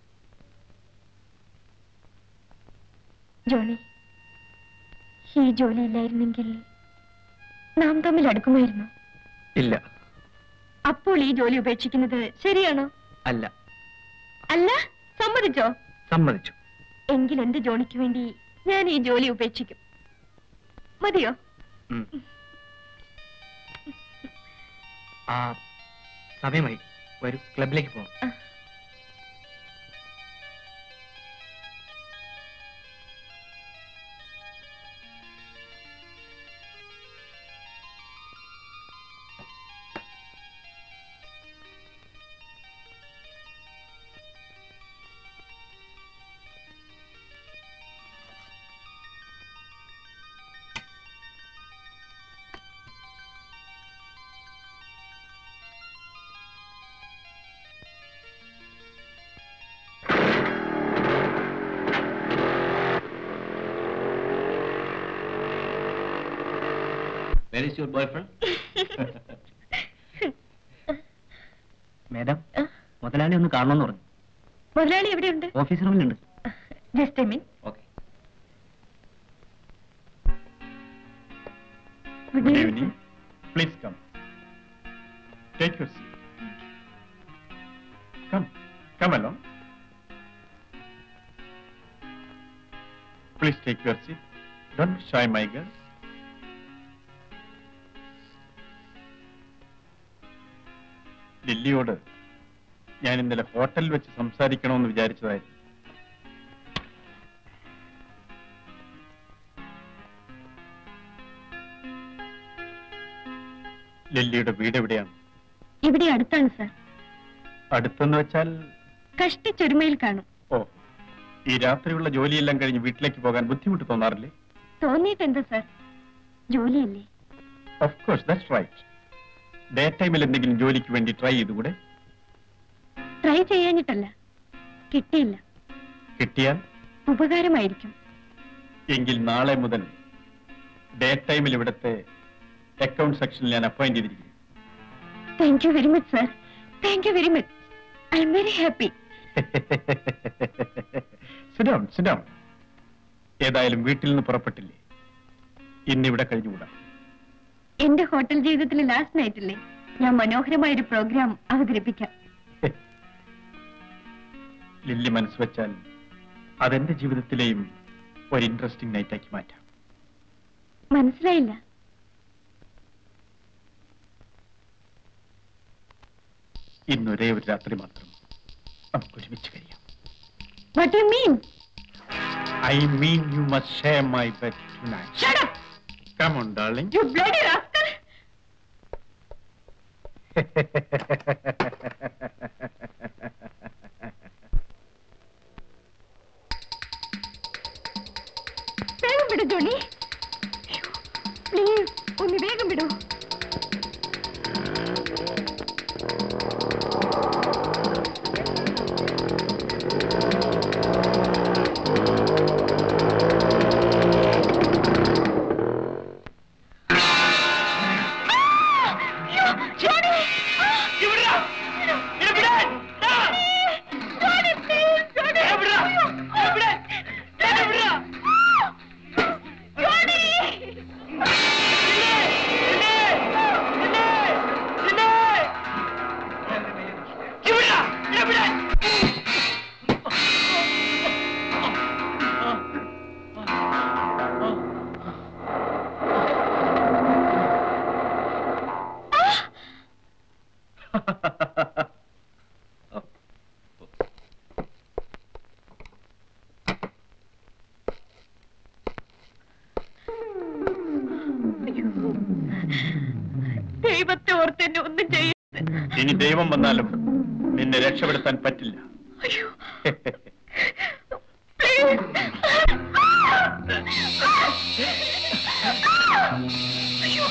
ജോണി ഈ ജോലി ഇല്ലായിരുന്നെങ്കിൽ നാം തമ്മിൽ അടുക്കുമായിരുന്നു ഇല്ല അപ്പോൾ ഈ ജോലി ഉപേക്ഷിക്കുന്നത് ശരിയാണോ അല്ല അല്ല സമ്മതിച്ചോ സമ്മതിച്ചു എങ്കിൽ എന്റെ ജോണിക്ക് വേണ്ടി ഞാൻ ഈ ജോലി ഉപേക്ഷിക്കും മതിയോ ഉം. ആ സമയമായി വരൂ ക്ലബിലേക്ക് പോകാം very sure boy friend madam മുതലാളി ഒന്ന് കാണണമെന്ന് പറഞ്ഞു മുതലാളി എവിടെയുണ്ട് office റൂമിലുണ്ട് just mean okay good Good evening evening. Please come. Take your seat. Come. Come along. Please take your seat. Don't be shy, my girl. ലില്ലിയോട് ഞാൻ ഇന്നലെ ഹോട്ടലിൽ വെച്ച് സംസാരിക്കണമെന്ന് വിചാരിച്ചതായിരുന്നു ലില്ലിയുടെ വീട് എവിടെയാണ് ഇവിടെ അടുത്താണ് സാർ അടുത്തെന്ന് വെച്ചാൽ കഷ്ടിച്ചൊരുമയിൽ കാണും ഓ ഈ രാത്രിയുള്ള ജോലിയെല്ലാം കഴിഞ്ഞ് വീട്ടിലേക്ക് പോകാൻ ബുദ്ധിമുട്ട് തോന്നാറില്ലേ തോന്നിയിട്ട് എന്താ സാർ ജോലിയല്ലേ of course that's right day ടൈമിൽ എന്തെങ്കിലും ജോലിക്ക് വേണ്ടി ട്രൈ ചെയ്തുകൂടെ ട്രൈ ചെയ്യാഞ്ഞിട്ടല്ല കിട്ടിയില്ല കിട്ടിയാൽ ഉപകാരമായിരിക്കും എങ്കിൽ നാളെ മുതൽ ഡേ ടൈമിൽ ഇവിടുത്തെ അക്കൗണ്ട് സെക്ഷനിൽ ഞാൻ അപ്പോയിന്റ് ചെയ്തിരിക്കുന്നു thank you very much sir thank you very much I'm very happy sit down sit down ഏതായാലും വീട്ടിൽ നിന്ന് പുറപ്പെട്ടില്ലേ ഇന്നിവിടെ കഴിഞ്ഞുകൂടാ എന്റെ ഹോട്ടൽ ജീവിതത്തിലെ ലാസ്റ്റ് നൈറ്റില്ലേ ഞാൻ മനോഹരമായ ഒരു പ്രോഗ്രാം അവതരിപ്പിക്കാം ലില്ലി മനസ്സ് വെച്ചാൽ അതെന്റെ ജീവിതത്തിലെയും ഒരു ഇൻട്രസ്റ്റിംഗ് നൈറ്റാക്കി മാറ്റാം മനസ്സിലായില്ല ഇന്നൊരേ ഒരു രാത്രി മാത്രം നമുക്ക് ഒരുമിച്ച് കഴിയാം what you mean I mean you must share my bed tonight. Shut up! Come on, darling. You bloody rascal! വേഗം വിടൂ ജോണി പ്ലീസ് ഒന്ന് വേഗം വിടൂ ദൈവത്തെ ഓർത്ത് എന്നെ ഒന്നും ചെയ്യരുത് ഇനി ദൈവം വന്നാലും നിന്നെ രക്ഷപ്പെടുത്താൻ പറ്റില്ല അയ്യോ പ്ലീസ് അയ്യോ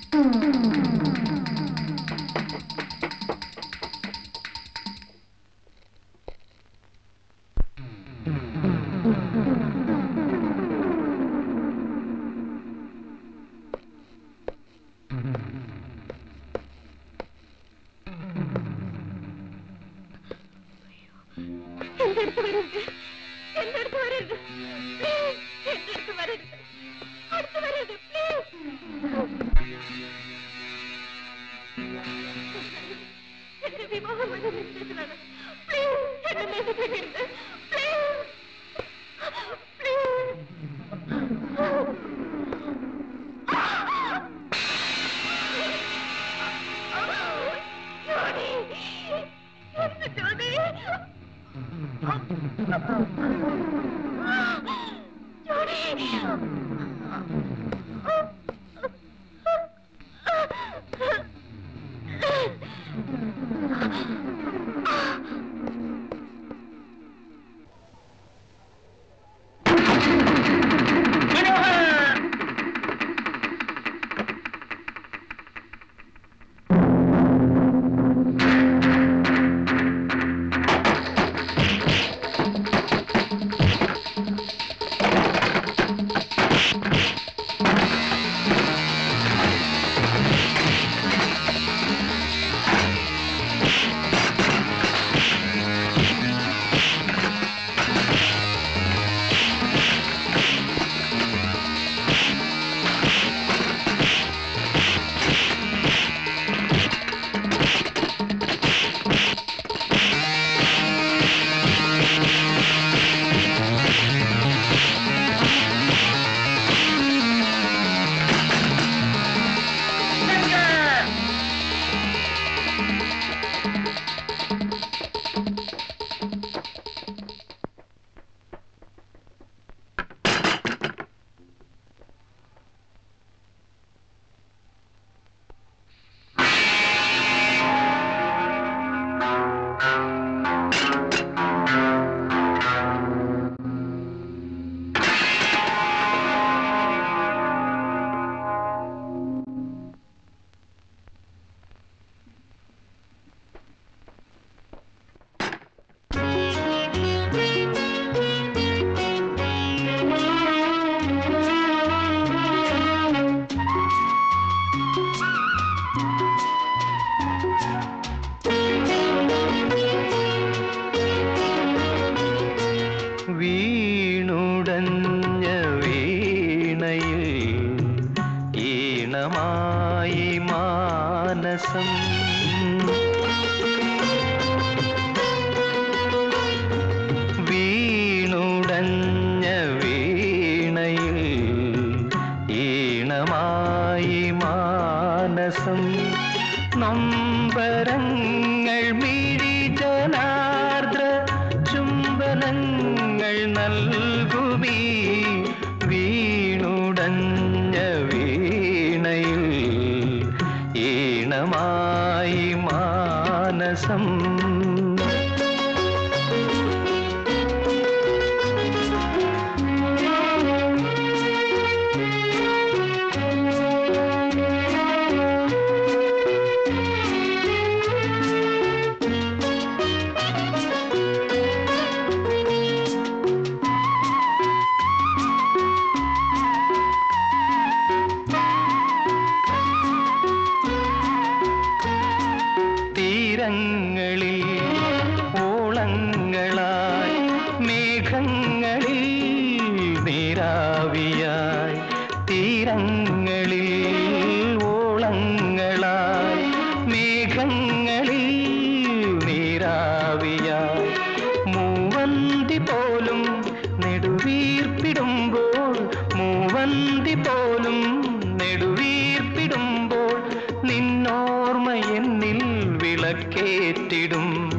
എന്റെ അടുത്ത് വരരുത് എന്റെ അടുത്ത് വരരുത് പ്ലീസ് എന്റെ അടുത്ത് വരരുത് അടുത്ത് വരരുത് പ്ലീസ് എന്റെ വിവാഹം വളരെ നിശ്ചയത്തിലാണ് പ്ലീസ് എന്നെ നേരിടരുത് പ്ലീസ് പ്ലീസ് ജോണി എന്റെ ജോണി വീണുടഞ്ഞ വീണയിൽ ഈണമായി മാനസം വീണുടഞ്ഞ വീണയിൽ ഈണമായി മാനസം നൊമ്പരങ്ങൾ മിഴിജനാർദ്ര ചുംബനങ്ങൾ നൽകുമീ വീണുടഞ്ഞ വീണയിൽ ഈണമായി മാനസം തീരങ്ങളിൽ ഓളങ്ങളായി മേഘങ്ങളിൽ നീരാവിയായി തീരങ്ങളിൽ ഓളങ്ങളായി മേഘങ്ങളിൽ നീരാവിയായി മൂവന്തി പോലും നെടുവീർപ്പിടുമ്പോൾ മൂവന്തി പോലും നെടുവീർപ്പിടുമ്പോൾ നിന്നോർമ്മ എന്നിൽ വിളക്കേറ്റിടും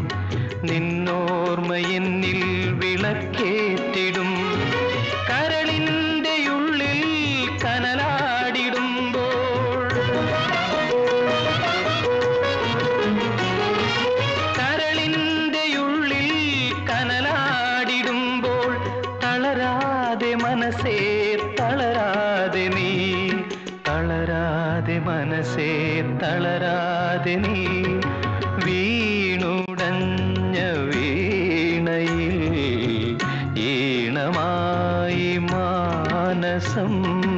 വളരാതെ മനസ്സേ തളരാതെ നീ വീണുടഞ്ഞ വീണയിൽ ഈണമായി മാനസം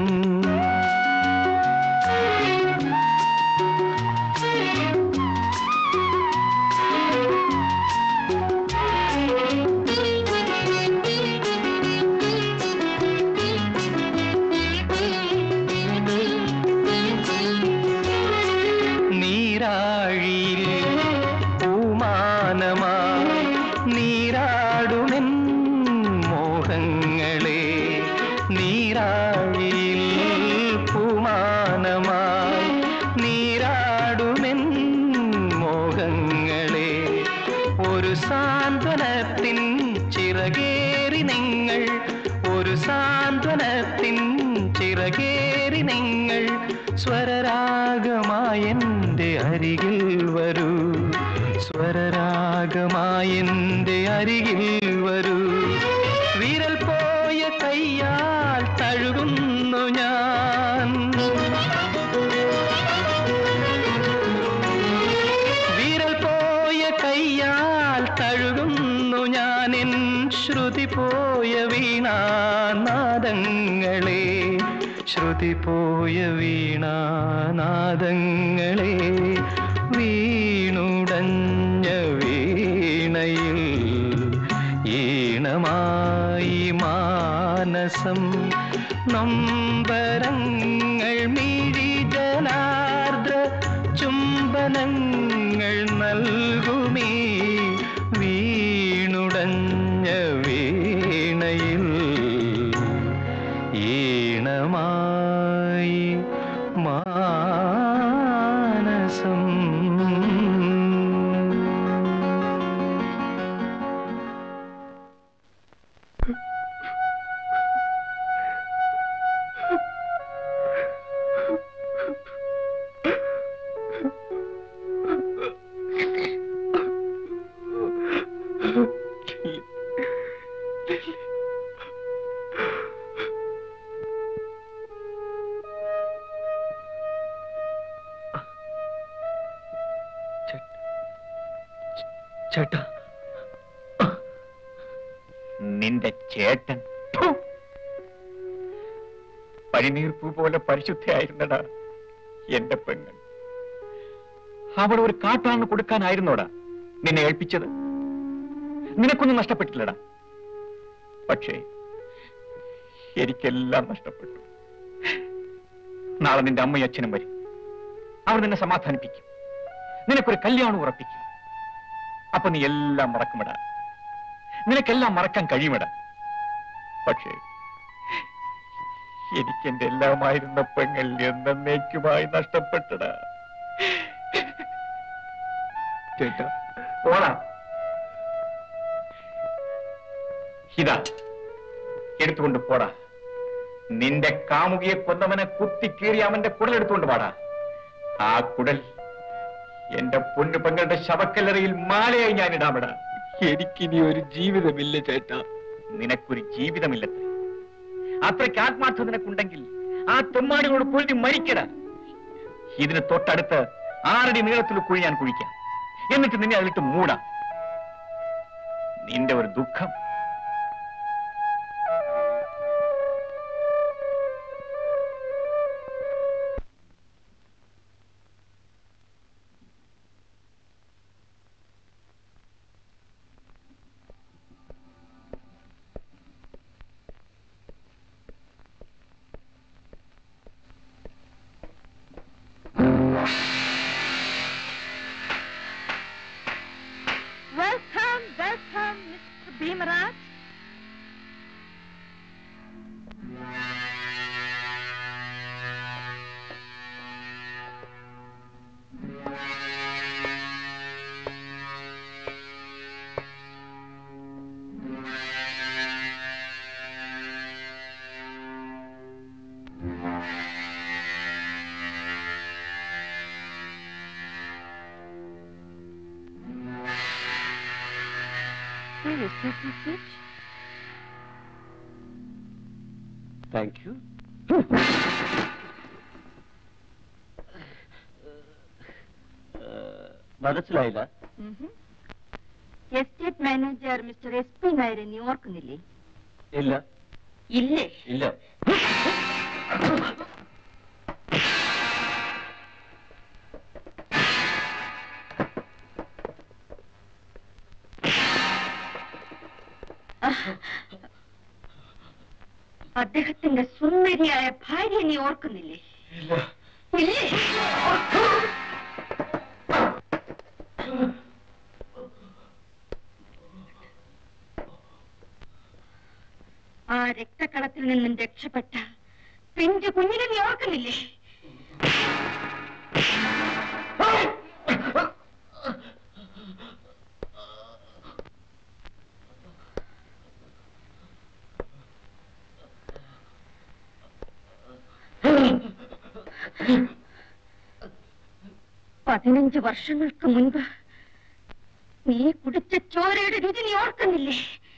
നീരാഴിയിൽ പൂമാനമായി നീരാടുമെൻ മോഹങ്ങളെ നീരാഴിയിൽ പൂമാനമായി നീരാടുമെൻ മോഹങ്ങളെ ഒരു സാന്ത്വനത്തിൻ ചിറകേറി നിങ്ങൾ ഒരു സാന്ത്വനത്തിൻ ചിറകേറി നിങ്ങൾ സ്വരരാഗമായെന്റെ അരികിൽ വരൂ സ്വരരാഗമായെന്റെ അരികിൽ വരൂ വിരൽ പോയ കയ്യാൽ തഴുകുന്നു ഞാൻ വിരൽ പോയ കയ്യാൽ തഴുകുന്നു ഞാൻ എൻ ശ്രുതി പോയ വീണാനാദങ്ങളെ ശ്രുതി പോയ വീണാനാദങ്ങളെ വീണുടഞ്ഞ വീണയിൽ ഈണമായി മാനസം നൊമ്പരങ്ങൾ മിഴിജനാർദ്ര ചുംബനങ്ങൾ നൽകുമീ വീണുടഞ്ഞ വീണയിൽ ഈണമായി മാനസം ചേട്ടാ നിന്റെ ചേട്ടൻ ഫു! പനിനീർപ്പൂ പോലെ പരിശുദ്ധയായിരുന്നടാ എന്റെ പെങ്ങൾ അവൾ ഒരു കാട്ടാണ് കൊടുക്കാനായിരുന്നോടാ നിന്നെ ഏൽപ്പിച്ചത് നിനക്കൊന്നും നഷ്ടപ്പെട്ടില്ലടാ പക്ഷേ എനിക്കെല്ലാം നഷ്ടപ്പെട്ടു നാളെ നിന്റെ അമ്മയും അച്ഛനും വരും അവർ നിന്നെ സമാധാനിപ്പിക്കും നിനക്കൊരു കല്യാണം ഉറപ്പിക്കും അപ്പൊ നീ എല്ലാം മറക്കുമിടാ നിനക്കെല്ലാം മറക്കാൻ കഴിയുമിടാ പക്ഷേ എനിക്ക് എന്റെ എല്ലാമായിരുന്ന പെങ്ങൾ എന്നേക്കുമായി നഷ്ടപ്പെട്ടടാ ചേട്ടാ പോടാ ഇതാ എടുത്തുകൊണ്ട് പോടാ നിന്റെ കാമുകിയെ കൊന്നവനെ കുത്തിക്കീറി അവന്റെ കുടലെടുത്തുകൊണ്ട് പാടാ ആ കുടൽ എന്റെ പൊന്നു പെങ്ങളുടെ ശവക്കല്ലറയിൽ മാലയായി ഞാൻ ഇടാമിടാ എനിക്കിനി ഒരു ജീവിതമില്ല ചേട്ടാ നിനക്കൊരു ജീവിതമില്ലത്രേ അത്രയ്ക്ക് ആത്മാർത്ഥത നിനക്കുണ്ടെങ്കിൽ ആ തെമ്മാടികളോട് പൊഴുതി മരിക്കട ഇതിന് തൊട്ടടുത്ത് ആറടി നീളത്തിൽ കുഴി ഞാൻ കുഴിക്കാം എന്നിട്ട് നിന്നെ അതിലിട്ട് മൂടാം നിന്റെ ഒരു ദുഃഖം Welcome, welcome, Mr. Bhimaraj. Here is this message. Thank you മനസ്സിലായില്ല estate manager mister S P നായരെ നീ ഓർക്കുന്നില്ലേ ഇല്ല ഇല്ലേ ഇല്ല അദ്ദേഹത്തിന്റെ സുന്ദരിയായ ഭാര്യ നീ ഓർക്കുന്നില്ലേ ഇല്ലേ ആ രക്തക്കളത്തിൽ നിന്നും രക്ഷപ്പെട്ട പിഞ്ചു കുഞ്ഞിനെ നീ ഓർക്കുന്നില്ലേ പതിനഞ്ച് വർഷങ്ങൾക്ക് മുൻപ് നീ കുടിച്ച ചോരയുടെ രുചി നീ ഓർക്കുന്നില്ലേ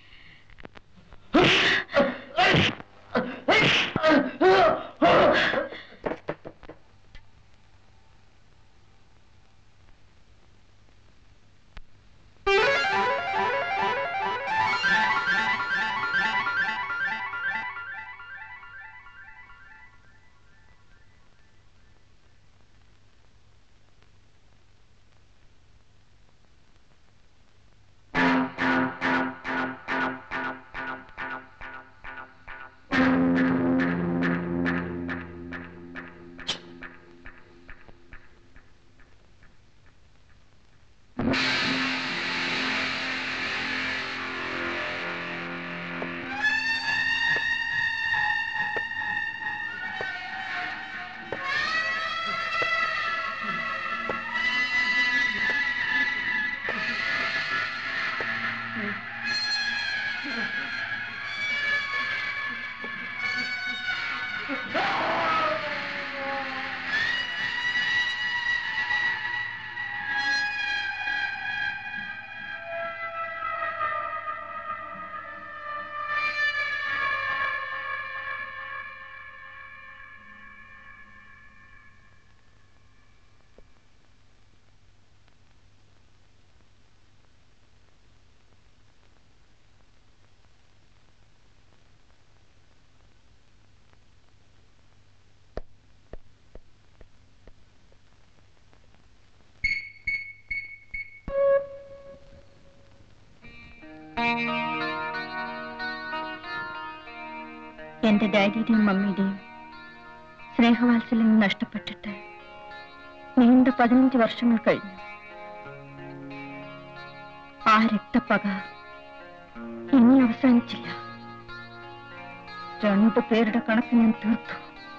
എന്റെ ഡാഡിയുടെയും മമ്മിയുടെയും സ്നേഹവാത്സല്യം നഷ്ടപ്പെട്ടിട്ട് നീണ്ട പതിനഞ്ച് വർഷങ്ങൾ കഴിഞ്ഞു ആ രക്തപ്പക ഇനി അവസാനിച്ചില്ല രണ്ടു പേരുടെ കണക്ക് ഞാൻ തീർത്തു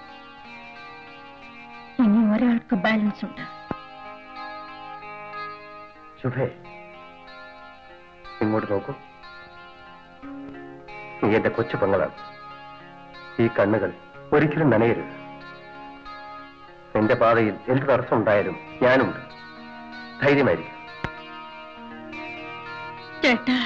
ഇനി ഒരാൾക്ക് ബാലൻസ് ഉണ്ട് ശുഭേ ഇങ്ങോട്ട് നോക്കൂ നീ എന്റെ കൊച്ചു പെങ്ങളാണ് ഈ കണ്ണുകൾ ഒരിക്കലും നനയരുത് എന്റെ പാതയിൽ എന്ത് തടസ്സം ഉണ്ടായാലും ഞാനുണ്ട് ധൈര്യമായിരിക്കും ചേട്ടാ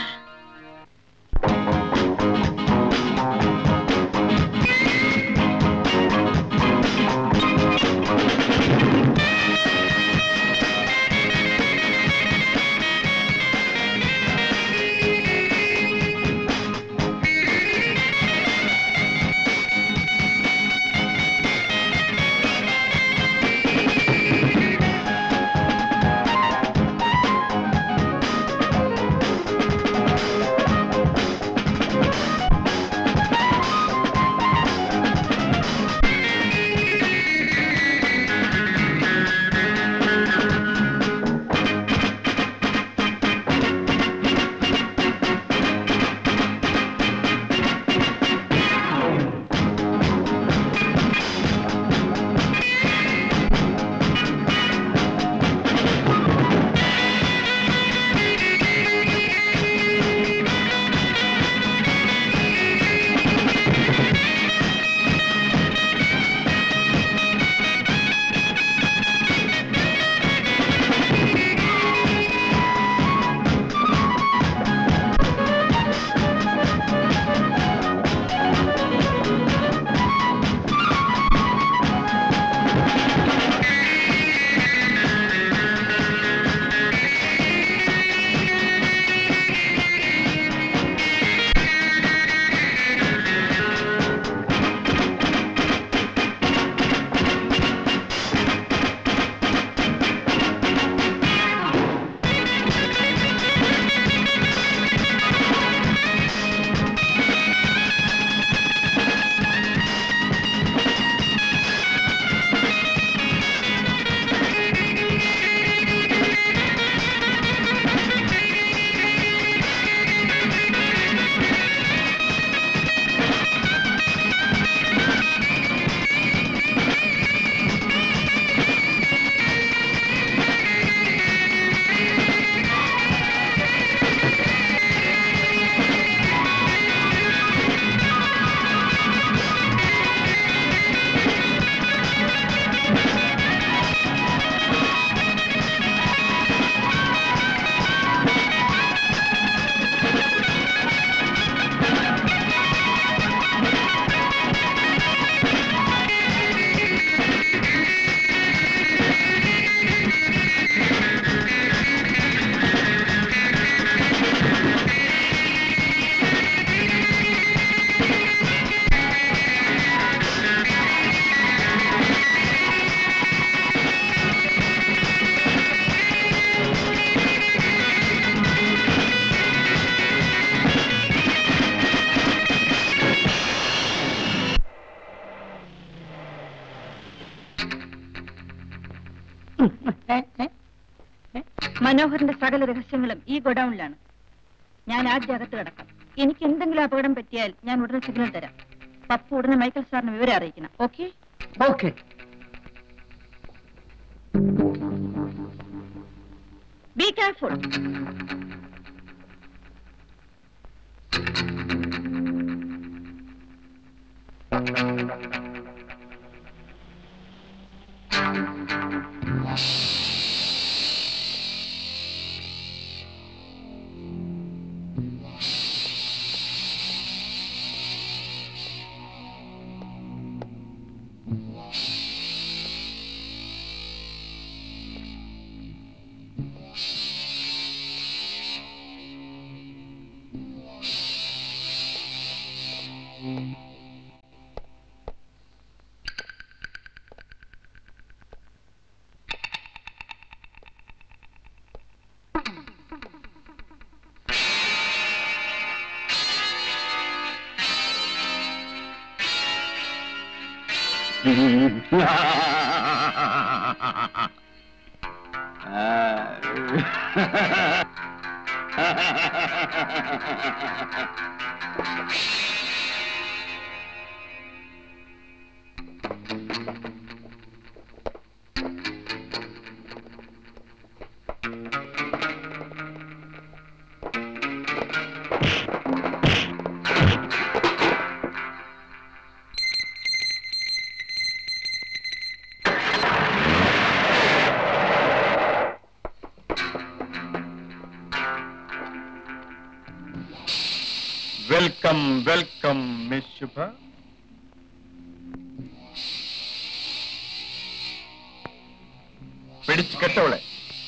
ആ മനോഹറിന്റെ സകല രഹസ്യങ്ങളും ഈ ഗോഡൌണിലാണ് ഞാൻ ആദ്യം അകത്ത് കിടക്കാം എനിക്ക് എന്തെങ്കിലും അപകടം പറ്റിയാൽ ഞാൻ ഉടനെ സിഗ്നൽ തരാം പപ്പു ഉടനെ മൈക്കൽ സാറിന് വിവരം അറിയിക്കണം okay okay be careful welcome welcome miss Shubha പിടിച്ചു കെട്ടവളെ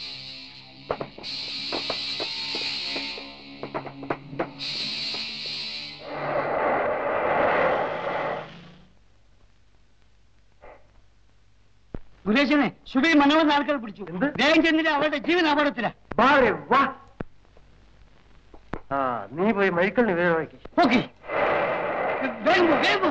ഗുരേശനെ ശുഭി മനോഹർ ആൾക്കാർ പിടിച്ചു വേഗം ചെന്നിട്ട് അവരുടെ ജീവൻ അപകടത്തില വാ ആ നീ പോയി മഴിക്കലിന് വിവരമാക്കി ഓക്കെ വേഗം പോ, വേഗം പോ.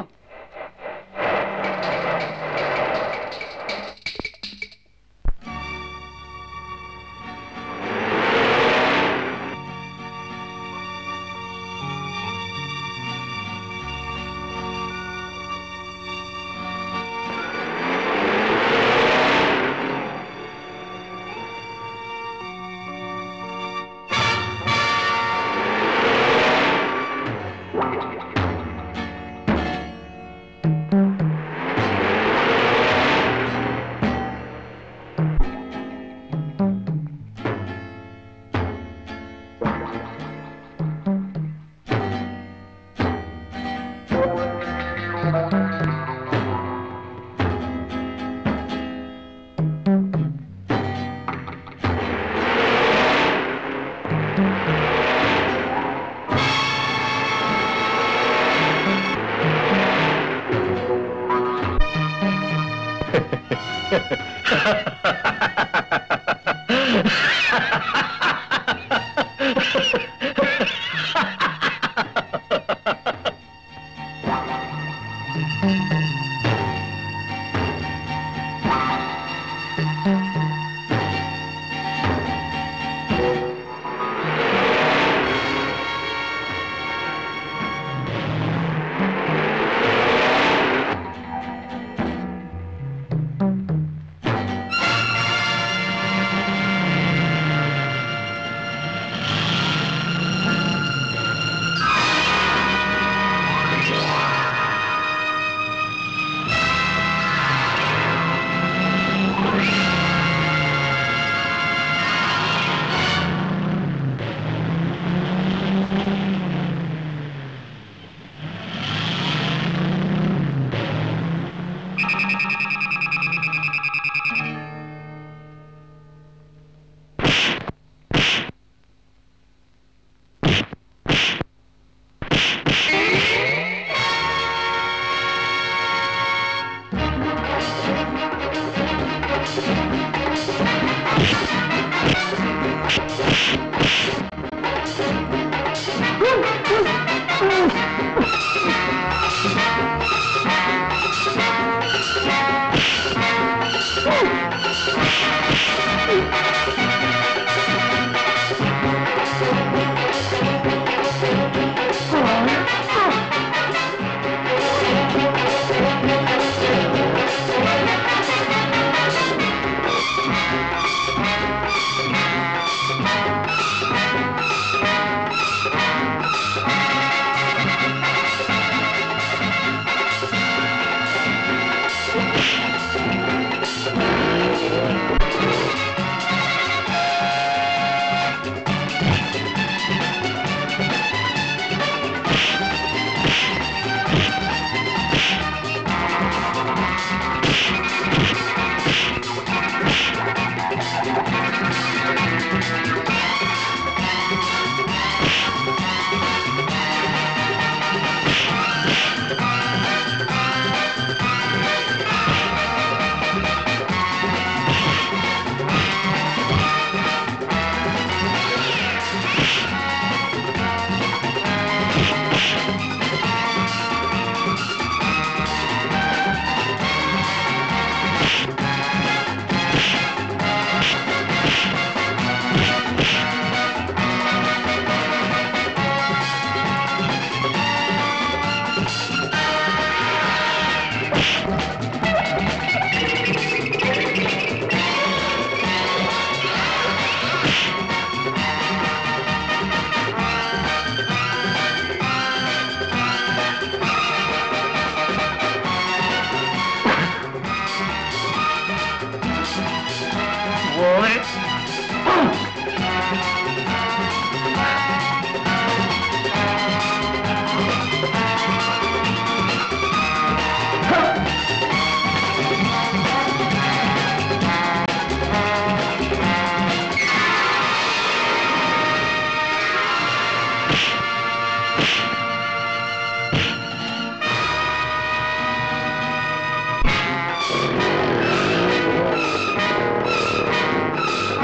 പോരെ ആ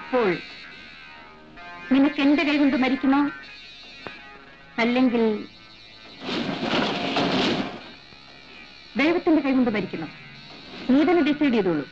അപ്പോൾ നിനക്ക് എന്റെ കൈ കൊണ്ട് മരിക്കണോ അല്ലെങ്കിൽ ദൈവത്തിന്റെ കൈ കൊണ്ട് മരിക്കണോ നീ തന്നെ ഡിസൈഡ് ചെയ്തോളൂ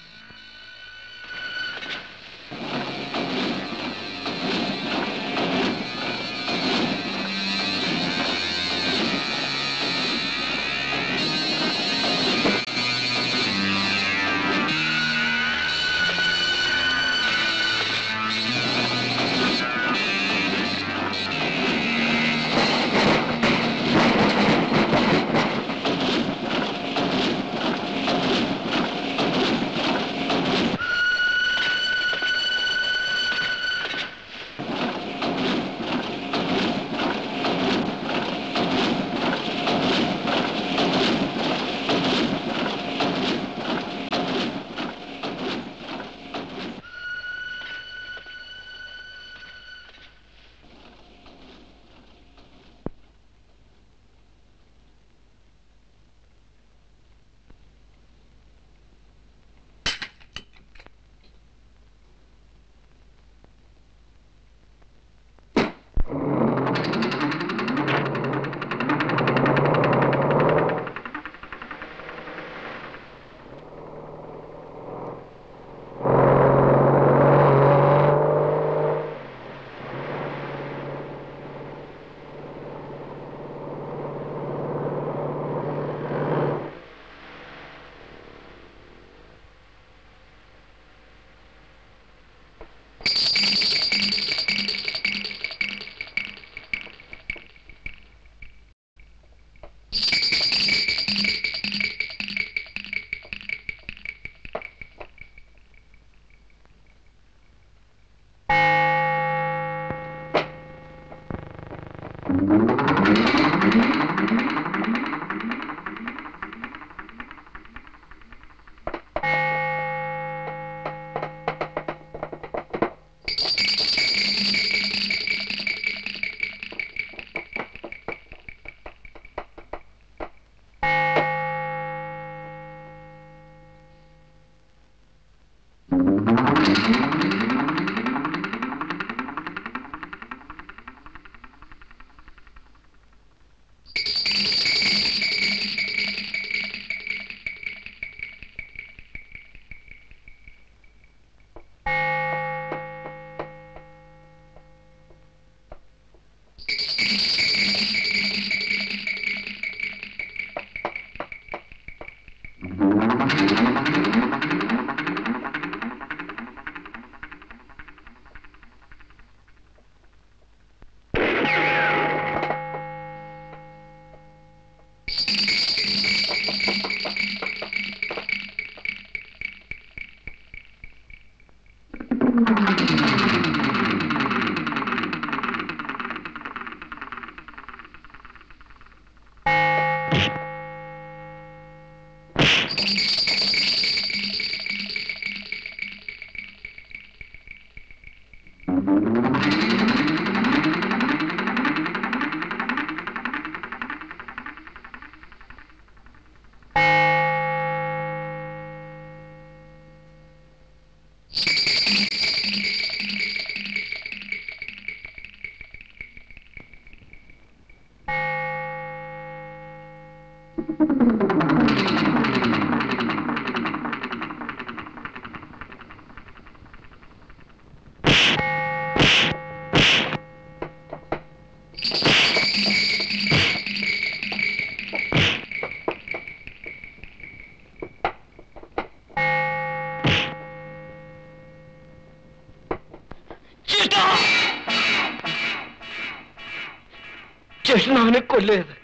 ചേട്ടൻ അവനെ കൊല്ലരുത്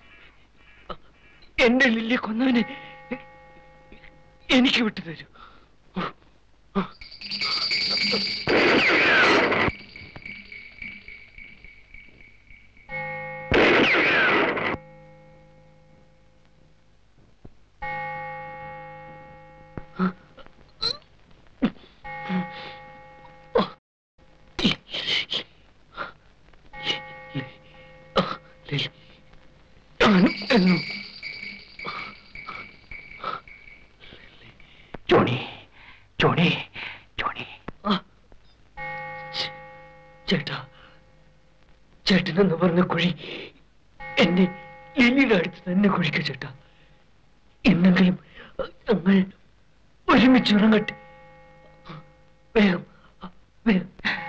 എന്റെ ലില്ലിയെ കൊന്നവനെ എനിക്ക് വിട്ടു തരൂ എന്നും ജോണി ജോണി ജോണി ചേട്ടൻ എന്ന് പറഞ്ഞ കുഴി എന്നെ ലില്ലിയുടെ അടുത്ത് തന്നെ കുഴിക്ക ചേട്ടാ എന്നെങ്കിലും ഞങ്ങൾ ഒരുമിച്ച് ഉറങ്ങട്ടെ വേഗം വേഗം